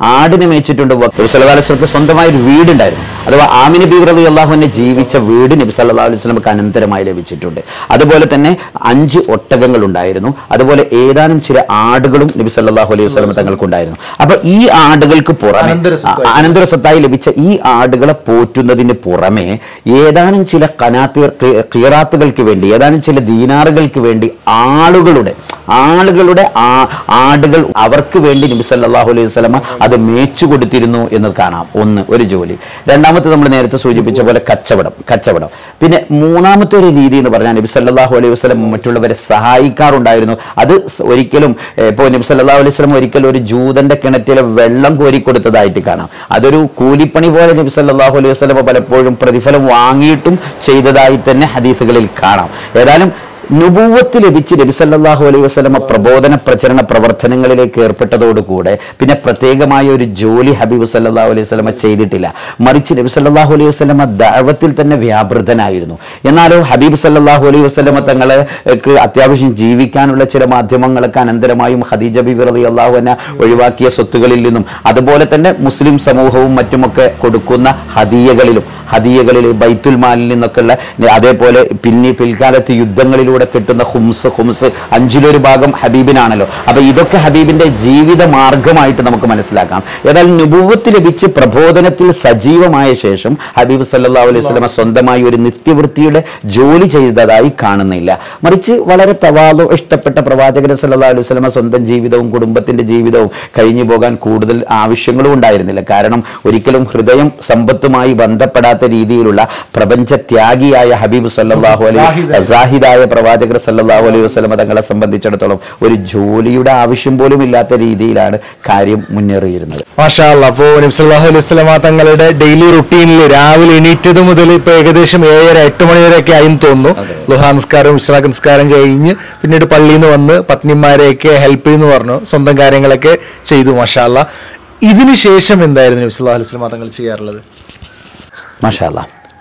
B: ആടിനെ മേച്ചിട്ടുണ്ട് നബി സല്ലല്ലാഹു അലൈഹി വസല്ലമക്ക് സ്വന്തമായ ഒരു വീടുണ്ടായിരുന്നു അഥവാ ആമിന ബി റളി അള്ളാഹുവിനെ ജീവിച്ച വീട് നബി സല്ലല്ലാഹു അലൈഹി വസല്ലമക്ക് അനന്തരമായി ലഭിച്ചിട്ടുണ്ട് അതുപോലെ തന്നെ അഞ്ച് ഒട്ടകങ്ങൾ ഉണ്ടായിരുന്നു അതുപോലെ ഏതാനും ചില ആടുകളും നബി സല്ലല്ലാഹു അലൈഹി വസല്ലം തങ്ങൾക്കുണ്ടായിരുന്നു അപ്പൊ ഈ ആടുകൾക്ക് പുറമെ
C: അനന്തര സ്വത്തായി.
B: ആ, അനന്തര സ്വത്തായി ലഭിച്ച ഈ ആടുകളെ പോറ്റുന്നതിന് പുറമെ ഏതാനും ചില കനാത്തീർ ഖീറാത്തുകൾക്ക് വേണ്ടി ഏതാനും ചില ദീനാറുകൾക്ക് വേണ്ടി ആളുകളുടെ ആളുകളുടെ ആ- ആടുകൾ അവർക്ക് വേണ്ടി നബി സല്ലല്ലാഹു അലൈഹി വസല്ലമ അത് മേച്ചു കൊടുത്തിരുന്നു എന്ന് കാണാം ഒന്ന് ഒരു ജോലി രണ്ടാമത്തെ നമ്മൾ നേരത്തെ സൂചിപ്പിച്ച പോലെ കച്ചവടം കച്ചവടം പിന്നെ മൂന്നാമത്തെ ഒരു രീതി എന്ന് പറഞ്ഞാൽ നബി സല്ലല്ലാഹു അലൈഹി വസല്ലം മറ്റുള്ളവരെ സഹായിക്കാറുണ്ടായിരുന്നു അത് സ് ഒരിക്കലും ഏഹ്, ഇപ്പോൾ നബി സല്ലല്ലാഹു അലൈഹി വസല്ലം ഒരിക്കലും ഒരു ജൂതന്റെ കിണറ്റിലെ വെള്ളം കോരി കൊടുത്തതായിട്ട് കാണാം അതൊരു കൂലിപ്പണി പോലെ നബി സല്ലല്ലാഹു അലൈഹി വസല്ലം പലപ്പോഴും പ്രതിഫലം വാങ്ങിയിട്ടും ചെയ്തതായി തന്നെ ഹദീസുകളിൽ കാണാം ഏതായാലും നുബൂവത്ത് ലഭിച്ച് നബി സല്ലല്ലാഹു അലൈഹി വസല്ലമ പ്രബോധന പ്രചരണ പ്രവർത്തനങ്ങളിലേക്ക് ഏർപ്പെട്ടതോടുകൂടെ പിന്നെ പ്രത്യേകമായ ഒരു ജോലി ഹബീബ് സല്ലല്ലാഹു അലൈഹി വസല്ലമ ചെയ്തിട്ടില്ല മറിച്ച് നബി സല്ലല്ലാഹു അലൈഹി വസല്ലമ ദഅവത്തിൽ തന്നെ വ്യാപൃതനായിരുന്നു എന്നാലോ ഹബീബ് സല്ലല്ലാഹു അലൈഹി വസല്ലമ തങ്ങൾക്ക് അത്യാവശ്യം ജീവിക്കാനുള്ള ചില മാധ്യമങ്ങളൊക്കെ അനന്തരമായും ഖദീജ ബിബി റളിയല്ലാഹു അൻഹ ഒഴിവാക്കിയ സ്വത്തുകളിൽ നിന്നും അതുപോലെ തന്നെ മുസ്ലിം സമൂഹവും മറ്റുമൊക്കെ കൊടുക്കുന്ന ഹദിയകളിലും ഹദിയകളിൽ ബൈത്തുൽ മാലിൽ നിന്നൊക്കെയുള്ള അതേപോലെ പിന്നെ പിൽക്കാലത്ത് യുദ്ധങ്ങളിലൂടെ കിട്ടുന്ന ഹുംസ് ഹുംസ് അഞ്ചിലൊരു ഭാഗം ഹബീബിനാണല്ലോ അപ്പൊ ഇതൊക്കെ ഹബീബിന്റെ ജീവിത മാർഗമായിട്ട് നമുക്ക് മനസ്സിലാക്കാം ഏതായാലും നുപൂവത്ത് ലഭിച്ച് പ്രബോധനത്തിൽ സജീവമായ ശേഷം ഹബീബ് സല്ലല്ലാഹു അലൈഹി വസല്ലമ സ്വന്തമായി ഒരു നിത്യവൃത്തിയുടെ ജോലി ചെയ്തതായി കാണുന്നില്ല മറിച്ച് വളരെ തവാലോ ഇഷ്ടപ്പെട്ട പ്രവാചകൻ സല്ലല്ലാഹു അലൈഹി വസല്ലമ സ്വന്തം ജീവിതവും കുടുംബത്തിന്റെ ജീവിതവും കഴിഞ്ഞു പോകാൻ കൂടുതൽ ആവശ്യങ്ങളും ഉണ്ടായിരുന്നില്ല കാരണം ഒരിക്കലും ഹൃദയം സമ്പത്തുമായി ബന്ധപ്പെടാത്ത രീതിയിലുള്ള പ്രപഞ്ച ത്യാഗിയായ ഹബീബ് സല്ലല്ലാഹു അലൈഹി സാഹിദായ പ്രവാചകർ സല്ലല്ലാഹു അലൈഹി വസല്ലമ തങ്ങളെ സംബന്ധിച്ചിടത്തോളം ഒരു ജോലിയുടെ ആവശ്യം പോലും ഇല്ലാത്ത രീതിയിലാണ് കാര്യം മുന്നേറിയിരുന്നത്
C: മാഷാ അല്ലാ. അപ്പോ നബ്സല്ലാഹു അലൈഹി സ്വലമ തങ്ങളുടെ ഡെയിലി റുട്ടീനിൽ രാവിലെ എണീറ്റത് മുതൽ ഇപ്പൊ ഏകദേശം ഏഴര എട്ട് മണി വരെയൊക്കെ ആയെന്ന് തോന്നുന്നു ലുഹാ നിസ്കാരം ഇഷ്റാഖ് നിസ്കാരം കഴിഞ്ഞ് പിന്നീട് പള്ളിയിൽ നിന്ന് വന്ന് പത്നിമാരെയൊക്കെ ഹെൽപ്പ് ചെയ്യുന്നു പറഞ്ഞു സ്വന്തം കാര്യങ്ങളൊക്കെ ചെയ്തു മാഷാ അല്ലാ. ഇതിന് ശേഷം എന്തായിരുന്നു നബ്സല്ലാഹു അലൈഹി സ്വലമ തങ്ങൾ ചെയ്യാറുള്ളത്
B: മാഷാല്ല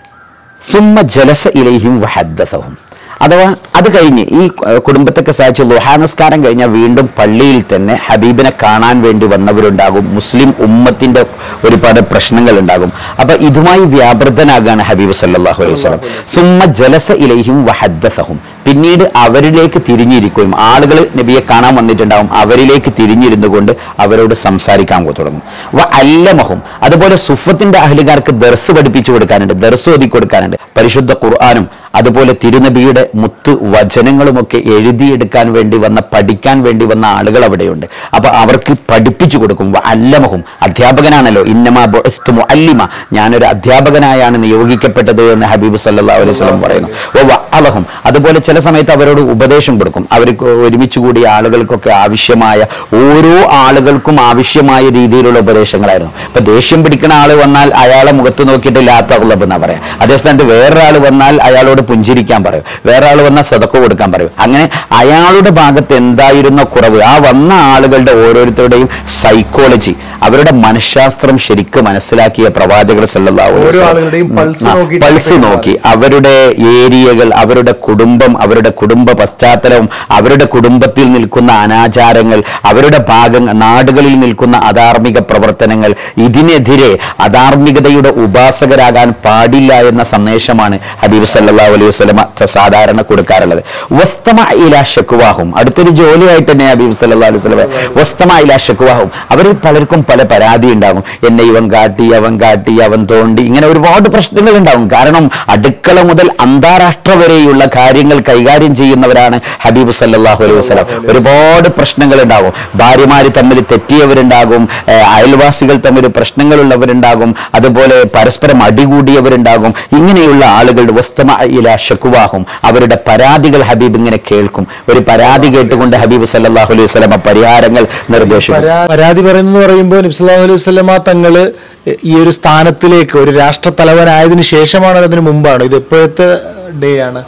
B: സുമ്മ ജലസ ഇലൈഹിം വഹദ്ദസഹും അഥവാ അത് കഴിഞ്ഞ് ഈ ഏർ, കുടുംബത്തൊക്കെ സഹായിച്ച് ലുഹാനസ്കാരം കഴിഞ്ഞാൽ വീണ്ടും പള്ളിയിൽ തന്നെ ഹബീബിനെ കാണാൻ വേണ്ടി വന്നവരുണ്ടാകും മുസ്ലിം ഉമ്മത്തിന്റെ ഒരുപാട് പ്രശ്നങ്ങൾ ഉണ്ടാകും അപ്പൊ ഇതുമായി വ്യാപൃതനാകാണ് ഹബീബ് സല്ലല്ലാഹു അലൈഹി വസല്ലം സുമ്മ ജലസ ഇലൈഹിം വഹദ്ദസഹും പിന്നീട് അവരിലേക്ക് തിരിഞ്ഞിരിക്കുകയും ആളുകൾ നബിയെ കാണാൻ വന്നിട്ടുണ്ടാവും അവരിലേക്ക് തിരിഞ്ഞിരുന്നു കൊണ്ട് അവരോട് സംസാരിക്കാൻ തുടങ്ങും വ അല്ലമഹും അതുപോലെ സുഫത്തിന്റെ അഹ്ലുകാർക്ക് ദർസ് പഠിപ്പിച്ചു കൊടുക്കാനുണ്ട് ദർസ് ഓതി കൊടുക്കാനുണ്ട് പരിശുദ്ധ ഖുർആാനും അതുപോലെ തിരുനബിയുടെ മുത്ത് വചനങ്ങളുമൊക്കെ എഴുതിയെടുക്കാൻ വേണ്ടി വന്ന പഠിക്കാൻ വേണ്ടി വന്ന ആളുകൾ അവിടെയുണ്ട് അപ്പൊ അവർക്ക് പഠിപ്പിച്ചു കൊടുക്കും വ അല്ലമഹും അധ്യാപകനാണല്ലോ ഇന്നമാ ബുഇസ്തു മുഅല്ലിമ ഞാനൊരു അധ്യാപകനായാണ് നിയോഗിക്കപ്പെട്ടത് എന്ന് ഹബീബ് സല്ലല്ലാഹു അലൈഹി വസല്ലം പറയുന്നു വ വഅലഹും അതുപോലെ ചില സമയത്ത് അവരോട് ഉപദേശം കൊടുക്കും അവർക്ക് ഒരുമിച്ച് കൂടിയ ആളുകൾക്കൊക്കെ ആവശ്യമായ ഓരോ ആളുകൾക്കും ആവശ്യമായ രീതിയിലുള്ള ഉപദേശങ്ങളായിരുന്നു ഇപ്പൊ ദേഷ്യം പിടിക്കുന്ന ആള് വന്നാൽ അയാളെ മുഖത്ത് നോക്കിയിട്ട് ലാത്തകുള്ളബ് എന്നാ പറയാം അതേസ്ഥാനത്ത് വേറൊരാൾ വന്നാൽ അയാളോട് പുഞ്ചിരിക്കാൻ പറയും വേറെ ആൾ വന്നാൽ സതക്ക കൊടുക്കാൻ പറയും അങ്ങനെ അയാളുടെ ഭാഗത്ത് എന്തായിരുന്ന കുറവ് ആ വന്ന ആളുകളുടെ ഓരോരുത്തരുടെയും സൈക്കോളജി അവരുടെ മനഃശാസ്ത്രം ശരിക്കും മനസ്സിലാക്കിയ പ്രവാചകർ സല്ലല്ലാഹു അലൈഹി
C: ഓരോ
B: വസല്ലം.
C: ആളുകളുടെയും പൾസ്
B: ആ,
C: നോക്കിയിട്ട്
B: പൾസ് നോക്കി അവരുടെ ഏരിയകൾ അവരുടെ കുടുംബം അവരുടെ കുടുംബ പശ്ചാത്തലവും അവരുടെ കുടുംബത്തിൽ നിൽക്കുന്ന അനാചാരങ്ങൾ അവരുടെ ഭാഗം നാടുകളിൽ നിൽക്കുന്ന അധാർമിക പ്രവർത്തനങ്ങൾ ഇതിനെതിരെ അധാർമികതയുടെ ഉപാസകരാകാൻ പാടില്ല എന്ന സന്ദേശമാണ് ഹബീബ് സല്ലല്ലാഹു അലൈഹി വസല്ലമ സാധാരണ കൊടുക്കാറുള്ളത് വസ്തമ ഇല ഷക്കുവാഹും അടുത്തൊരു ജോലിയായിട്ട് തന്നെ ഹബീബ് സല്ലല്ലാഹു അലൈഹി വസല്ലമ വസ്തമ ഇല ഷക്കുവാഹും അവരിൽ പലർക്കും പല പരാതി ഉണ്ടാകും എന്നെ ഇവൻ കാട്ടി അവൻ കാട്ടി അവൻ തോണ്ടി ഇങ്ങനെ ഒരുപാട് പ്രശ്നങ്ങൾ ഉണ്ടാകും കാരണം അടുക്കള മുതൽ അന്താരാഷ്ട്ര വരെയുള്ള കാര്യങ്ങൾ കൈകാര്യം ചെയ്യുന്നവരാണ് ഹബീബ് സല്ലല്ലാഹു അലൈഹി വസല്ലം ഒരുപാട് പ്രശ്നങ്ങൾ ഉണ്ടാകും ഭാര്യമാര് തമ്മിൽ തെറ്റിയവരുണ്ടാകും ഏഹ് അയൽവാസികൾ തമ്മിൽ പ്രശ്നങ്ങളുള്ളവരുണ്ടാകും അതുപോലെ പരസ്പരം അടികൂടിയവരുണ്ടാകും ഇങ്ങനെയുള്ള ആളുകളുടെ വസ്തമ ഇല ഷക്കുവാഹും അവരുടെ പരാതികൾ ഹബീബ് ഇങ്ങനെ കേൾക്കും ഒരു പരാതി കേട്ടുകൊണ്ട് ഹബീബ് സല്ലല്ലാഹു അലൈഹി വസല്ലമ പരിഹാരങ്ങൾ നിർദ്ദേശിക്കും
C: പരാ- പരാതി പറയുന്നു പറയുമ്പോൾ നബ്സല്ലാഹു അലൈഹി സ്വലമ തങ്ങള് ഈ ഒരു സ്ഥാനത്തിലേക്ക് ഒരു രാഷ്ട്ര തലവനായതിനു ശേഷമാണോ അതിന് മുമ്പാണോ ഇത് എപ്പോഴത്തെ ഡേ ആണ്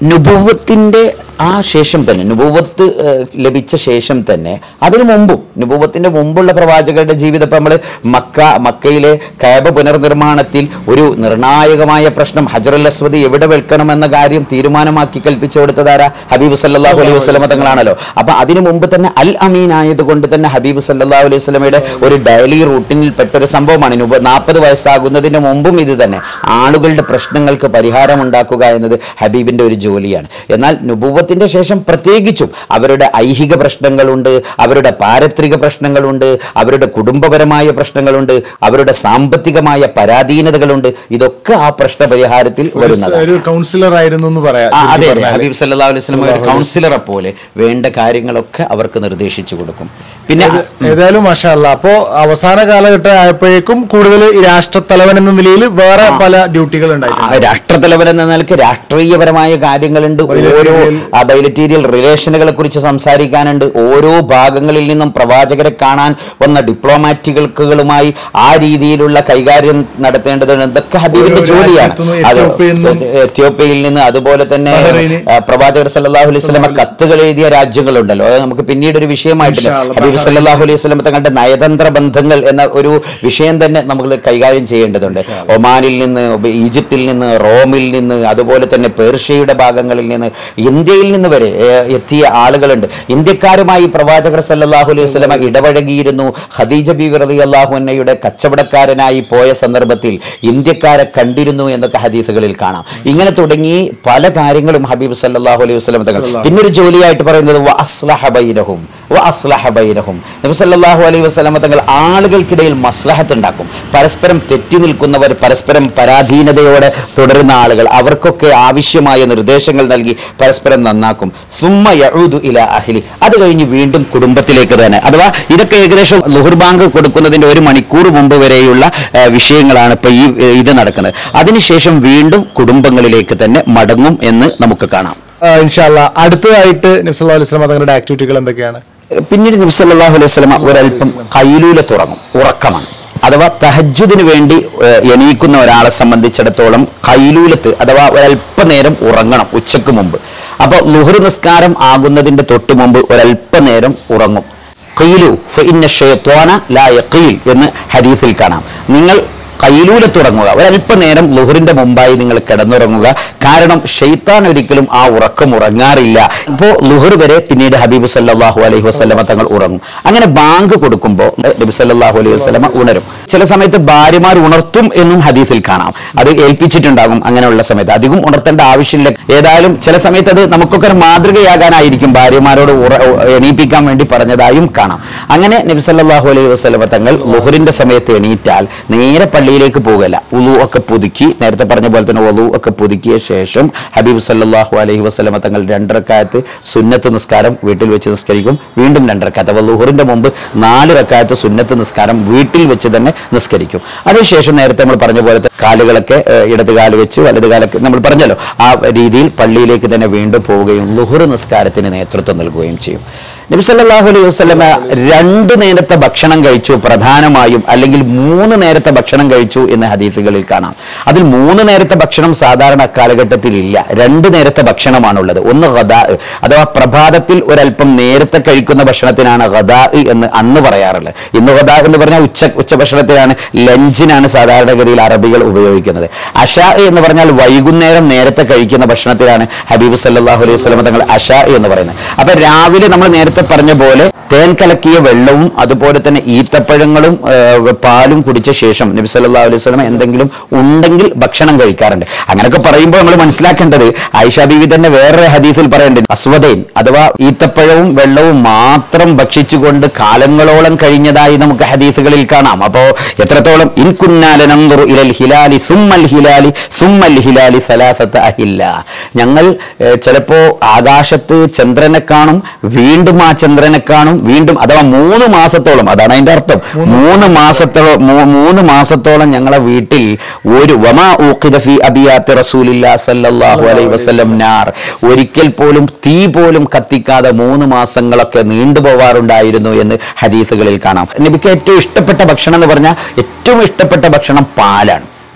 B: നുപൂവത്തിൻ്റെ ആ ശേഷം തന്നെ നുപൂവത്ത് ഏഹ്, ലഭിച്ച ശേഷം തന്നെ അതിനു മുമ്പും നുപൂവത്തിൻ്റെ മുമ്പുള്ള പ്രവാചകരുടെ ജീവിതം ഇപ്പം നമ്മൾ മക്ക മക്കയിലെ കയബ പുനർനിർമ്മാണത്തിൽ ഒരു നിർണായകമായ പ്രശ്നം ഹജറുൽ അസ്വദ് എവിടെ വെക്കണമെന്ന കാര്യം തീരുമാനമാക്കി കൽപ്പിച്ചു കൊടുത്തതാരാ ഹബീബ് സല്ലല്ലാഹു അലൈഹി വസല്ലമ തങ്ങളാണല്ലോ അപ്പൊ അതിനു മുമ്പ് തന്നെ അൽ അമീൻ ആയതുകൊണ്ട് തന്നെ ഹബീബ് സല്ലല്ലാഹു അലൈഹി വസല്ലമയുടെ ഒരു ഡെയിലി റൂട്ടീനിൽ പെട്ട ഒരു സംഭവമാണ് നാൽപ്പത് വയസ്സാകുന്നതിന് മുമ്പും ഇത് തന്നെ ആളുകളുടെ പ്രശ്നങ്ങൾക്ക് പരിഹാരം ഉണ്ടാക്കുക എന്നത് ഹബീബിന്റെ ഒരു ജോലിയാണ് എന്നാൽ നുബൂവത്തിന്റെ ശേഷം പ്രത്യേകിച്ചും അവരുടെ ഐഹിക പ്രശ്നങ്ങളുണ്ട് അവരുടെ പാരത്രിക പ്രശ്നങ്ങളുണ്ട് അവരുടെ കുടുംബപരമായ പ്രശ്നങ്ങളുണ്ട് അവരുടെ സാമ്പത്തികമായ പരാധീനതകളുണ്ട് ഇതൊക്കെ ആ പ്രശ്ന പരിഹാരത്തിൽ വരുന്നതാണ്
C: ഒരു കൗൺസിലർ ആയിരുന്നു എന്ന് പറയാം
B: ആ, അതെ
C: ചുരുക്കി
B: അതെ
C: പറഞ്ഞാല്.
B: ഹബീബ് സല്ലാ അലൈഹി സ്വലം ഒരു കൗൺസിലറെ പോലെ വേണ്ട കാര്യങ്ങളൊക്കെ അവർക്ക് നിർദ്ദേശിച്ചു കൊടുക്കും പിന്നെ
C: ഏതായാലും മാഷല്ല അപ്പോ അവസാന കാലഘട്ടം ആയപ്പോഴേക്കും കൂടുതൽ ഈ രാഷ്ട്രത്തലവൻ എന്ന നിലയിൽ വേറെ പല ഡ്യൂട്ടികൾ
B: ആ
C: ഉണ്ടായിട്ടുണ്ട്
B: രാഷ്ട്രതലവൻ എന്ന നിലയ്ക്ക് രാഷ്ട്രീയപരമായ കാര്യങ്ങളുണ്ട് ഓരോ ബൈലറ്റീരിയൽ റിലേഷനുകളെ കുറിച്ച് സംസാരിക്കാനുണ്ട് ഓരോ ഭാഗങ്ങളിൽ നിന്നും പ്രവാചകരെ കാണാൻ വന്ന ഡിപ്ലോമാറ്റുകൾക്കുകളുമായി ആ രീതിയിലുള്ള കൈകാര്യം നടത്തേണ്ടതുണ്ട് ഇതൊക്കെ ഹബീബിന്റെ
C: ഓരോ
B: ജോലിയാണ്
C: രാജ്യത്തുനിന്നും
B: അത്
C: എത്യോപ്യയിൽ നിന്നും
B: എത്യോപ്യയിൽ നിന്ന് അതുപോലെ തന്നെ
C: ബഹ്റൈന്
B: ആ, പ്രവാചകർ സല്ലല്ലാഹു അലൈഹി സ്വലമ കത്തുകൾ എഴുതിയ രാജ്യങ്ങളുണ്ടല്ലോ അത് നമുക്ക് പിന്നീട് ഒരു വിഷയമായിട്ടില്ല
C: ഇൻഷാ അല്ലാ.
B: ഹബീബ് സല്ലല്ലാഹു അലൈഹി സ്വലം തങ്ങളുടെ നയതന്ത്ര ബന്ധങ്ങൾ എന്ന ഒരു വിഷയം തന്നെ നമ്മൾ കൈകാര്യം ചെയ്യേണ്ടതുണ്ട് ഒമാനിൽ നിന്ന് ഈജിപ്തിൽ നിന്ന് റോമിൽ നിന്ന് അതുപോലെ തന്നെ പേർഷ്യയുടെ ഭാഗങ്ങളിൽ നിന്ന് ഇന്ത്യയിൽ നിന്ന് വരെ ഏ, എത്തിയ ആളുകളുണ്ട് ഇന്ത്യക്കാരുമായി പ്രവാചകർ സല്ലല്ലാഹു അലൈഹി വസല്ലമ ഇടപഴകിയിരുന്നു ഖദീജ ബീവി റളിയല്ലാഹു അൻഹയുടെ കച്ചവടക്കാരനായി പോയ സന്ദർഭത്തിൽ ഇന്ത്യക്കാരെ കണ്ടിരുന്നു എന്നൊക്കെ ഹദീസുകളിൽ കാണാം ഇങ്ങനെ തുടങ്ങി പല കാര്യങ്ങളും ഹബീബ് സല്ലല്ലാഹു അലൈഹി വസല്ലം തങ്ങൾ പിന്നെ ഒരു ജോലിയായിട്ട് പറയുന്നത് വ അസ്ലഹ ബൈനഹും വ അസ്ലഹ ബൈനഹും നബി സല്ലല്ലാഹു അലൈഹി വസല്ലം തങ്ങൾ ആളുകൾക്കിടയിൽ മസ്ലഹത്ത് ഉണ്ടാക്കും പരസ്പരം തെറ്റി നിൽക്കുന്നവർ പരസ്പരം പരാധീനതയോടെ തുടരുന്ന ആളുകൾ അവർക്കൊക്കെ ആവശ്യമായ നിർദ്ദേശങ്ങൾ നൽകി പരസ്പരം നന്നാക്കും സുമ്മ യഊദു ഇല അഹ്ലി അത് കഴിഞ്ഞ് വീണ്ടും കുടുംബത്തിലേക്ക് തന്നെ അഥവാ ഇതൊക്കെ ഏകദേശം ലുഹുർ ബാങ്ക് കൊടുക്കുന്നതിന്റെ ഒരു മണിക്കൂർ മുമ്പ് വരെയുള്ള ആ, വിഷയങ്ങളാണ് ഇപ്പൊ ഈ ഏ, ഇത് നടക്കുന്നത് അതിനുശേഷം വീണ്ടും കുടുംബങ്ങളിലേക്ക് തന്നെ മടങ്ങും എന്ന് നമുക്ക് കാണാം
C: ഇൻഷാല്ല അടുത്തതായിട്ട് നബ്സല്ലാ അലൈഹി സ്വലം തങ്ങളുടെ ആക്ടിവിറ്റികൾ എന്തൊക്കെയാണ്
B: പിന്നീട് നബി സല്ലല്ലാഹു അലൈഹി വസല്ലമ ഒരല്പം കൈലൂല തുറങ്ങും ഉറക്കമാണ് അഥവാ തഹജ്ജുദിന് വേണ്ടി ഏഹ്, എണീക്കുന്ന ഒരാളെ സംബന്ധിച്ചിടത്തോളം കൈലൂലത്ത് അഥവാ ഒരല്പനേരം ഉറങ്ങണം ഉച്ചക്ക് മുമ്പ് അപ്പോൾ ലുഹർ നിസ്കാരം ആകുന്നതിന്റെ തൊട്ട് മുമ്പ് ഒരല്പനേരം ഉറങ്ങും ഖീലു ഫഇന്ന ഷൈത്വാന ലാ യഖീൽ എന്ന് ഹദീസിൽ കാണാം നിങ്ങൾ കൈലൂലത്തുറങ്ങുക ഒരല്പനേരം ലുഹറിന്റെ മുമ്പായി നിങ്ങൾ കിടന്നുറങ്ങുക കാരണം ഷെയ്ത്താൻ ഒരിക്കലും ആ ഉറക്കം ഉറങ്ങാറില്ല അപ്പോൾ ലുഹർ വരെ പിന്നീട് ഹബീബ് സല്ലല്ലാഹു അലൈഹി വസല്ലമ തങ്ങൾ ഉറങ്ങും അങ്ങനെ ബാങ്ക് കൊടുക്കുമ്പോൾ നബി സല്ലല്ലാഹു അലൈഹി വസല്ലമ ഉണരും ചില സമയത്ത് ഭാര്യമാർ ഉണർത്തും എന്നും ഹദീസിൽ കാണാം അത് ഏൽപ്പിച്ചിട്ടുണ്ടാകും അങ്ങനെയുള്ള സമയത്ത് അധികം ഉണർത്തേണ്ട ആവശ്യമില്ല ഏതായാലും ചില സമയത്ത് അത് നമുക്കൊക്കെ ഒരു മാതൃകയാകാനായിരിക്കും ഭാര്യമാരോട് ഉറ എണീപ്പിക്കാൻ വേണ്ടി പറഞ്ഞതായും കാണാം അങ്ങനെ നബി സല്ലല്ലാഹു അലൈഹി വസല്ലമ തങ്ങൾ ലുഹറിന്റെ സമയത്ത് എണീറ്റാൽ നേരെ പള്ളിയിലേക്ക് പോകല ഉളു ഒക്കെ പുതുക്കി നേരത്തെ പറഞ്ഞ പോലെ തന്നെ ഉളു ഒക്കെ പുതുക്കിയ ശേഷം ഹബീബ് സല്ലല്ലാഹു അലൈഹി വസല്ലമ തങ്ങൾ രണ്ടരക്കാലത്ത് സുന്നത്ത് നിസ്കാരം വീട്ടിൽ വെച്ച് നിസ്കരിക്കും വീണ്ടും രണ്ടരക്കാലത്ത് അപ്പോൾ ലുഹറിന്റെ മുമ്പ് നാല് റക്കാലത്ത് സുന്നത്ത് നിസ്കാരം വീട്ടിൽ വെച്ച് തന്നെ നിസ്കരിക്കും അതിനുശേഷം നേരത്തെ നമ്മൾ പറഞ്ഞ പോലെ കാലുകളൊക്കെ ഏഹ്, ഇടത് കാല് വെച്ച് വലത് കാലൊക്കെ നമ്മൾ പറഞ്ഞല്ലോ ആ രീതിയിൽ പള്ളിയിലേക്ക് തന്നെ വീണ്ടും പോവുകയും ലുഹർ നിസ്കാരത്തിന് നേതൃത്വം നൽകുകയും ചെയ്യും നബി സല്ലല്ലാഹു അലൈഹി വസല്ലമ രണ്ട് നേരത്തെ ഭക്ഷണം കഴിച്ചു പ്രധാനമായും അല്ലെങ്കിൽ മൂന്ന് നേരത്തെ ഭക്ഷണം കഴിച്ചു എന്ന് ഹദീസുകളിൽ കാണാം അതിൽ മൂന്ന് നേരത്തെ ഭക്ഷണം സാധാരണ കാലഘട്ടത്തിൽ ഇല്ല രണ്ട് നേരത്തെ ഭക്ഷണമാണുള്ളത് ഒന്ന് ഗദാ അഥവാ പ്രഭാതത്തിൽ ഒരല്പം നേരത്തെ കഴിക്കുന്ന ഭക്ഷണത്തിനാണ് ഗദാ എന്ന് അന്ന് പറയാറുള്ളത് ഇന്ന് ഗദാ എന്ന് പറഞ്ഞാൽ ഉച്ച ഉച്ചഭക്ഷണത്തിനാണ് ലഞ്ചിനാണ് സാധാരണഗതിയിൽ അറബികൾ ഉപയോഗിക്കുന്നത് അഷാ എന്ന് പറഞ്ഞാൽ വൈകുന്നേരം നേരത്തെ കഴിക്കുന്ന ഭക്ഷണത്തിലാണ് ഹബീബ് സല്ലല്ലാഹു അലൈഹി വസല്ലം തങ്ങൾ അഷാ എന്ന് പറയുന്നത് അപ്പൊ രാവിലെ നമ്മൾ നേരത്തെ പറഞ്ഞ പോലെ തേൻ കലക്കിയ വെള്ളവും അതുപോലെ തന്നെ ഈത്തപ്പഴങ്ങളും ആ, പാലും കുടിച്ച ശേഷം നബി സല്ലല്ലാഹു അലൈഹി വസല്ലം എന്തെങ്കിലും ഉണ്ടെങ്കിൽ ഭക്ഷണം കഴിക്കാറുണ്ട് അങ്ങനെയൊക്കെ പറയുമ്പോൾ നമ്മൾ മനസ്സിലാക്കേണ്ടത് ആയിഷ ബീവി തന്നെ വേറൊരു ഹദീസിൽ പറയുന്നുണ്ട് അസ്വദൈൻ അഥവാ ഈത്തപ്പഴവും വെള്ളവും മാത്രം ഭക്ഷിച്ചുകൊണ്ട് കാലങ്ങളോളം കഴിഞ്ഞതായി നമുക്ക് ഹദീസുകളിൽ കാണാം അപ്പോ എത്രത്തോളം ഇൻകുന്നാലനന്ദുറു ഇലൽ ഹിലാലി സുമ്മൽ ഹിലാലി സുമ്മൽ ഹിലാലി സലാസത്ത് അഹില്ല ഞങ്ങൾ ഏഹ്, ചിലപ്പോ ആകാശത്ത് ചന്ദ്രനെ കാണും വീണ്ടും ആ ചന്ദ്രനെ കാണും വീണ്ടും അഥവാ മൂന്ന് മാസത്തോളം അതാണ് അതിന്റെ അർത്ഥം മൂന്ന് മാസത്തോളം മൂ- മൂന്ന് മാസത്തോളം ഞങ്ങളെ വീട്ടിൽ ഒരു വമാ ഊഖിദ ഫീ അബിയാത്തി റസൂലില്ലാ സല്ലല്ലാഹു അലൈഹി വസല്ലം നാർ ഒരിക്കൽ പോലും തീ പോലും കത്തിക്കാതെ മൂന്ന് മാസങ്ങളൊക്കെ നീണ്ടുപോവാറുണ്ടായിരുന്നു എന്ന് ഹദീസുകളിൽ കാണാം നബിക്ക് ഏറ്റവും ഇഷ്ടപ്പെട്ട ഭക്ഷണം എന്ന് പറഞ്ഞാൽ ഏറ്റവും ഇഷ്ടപ്പെട്ട ഭക്ഷണം പാലാണ്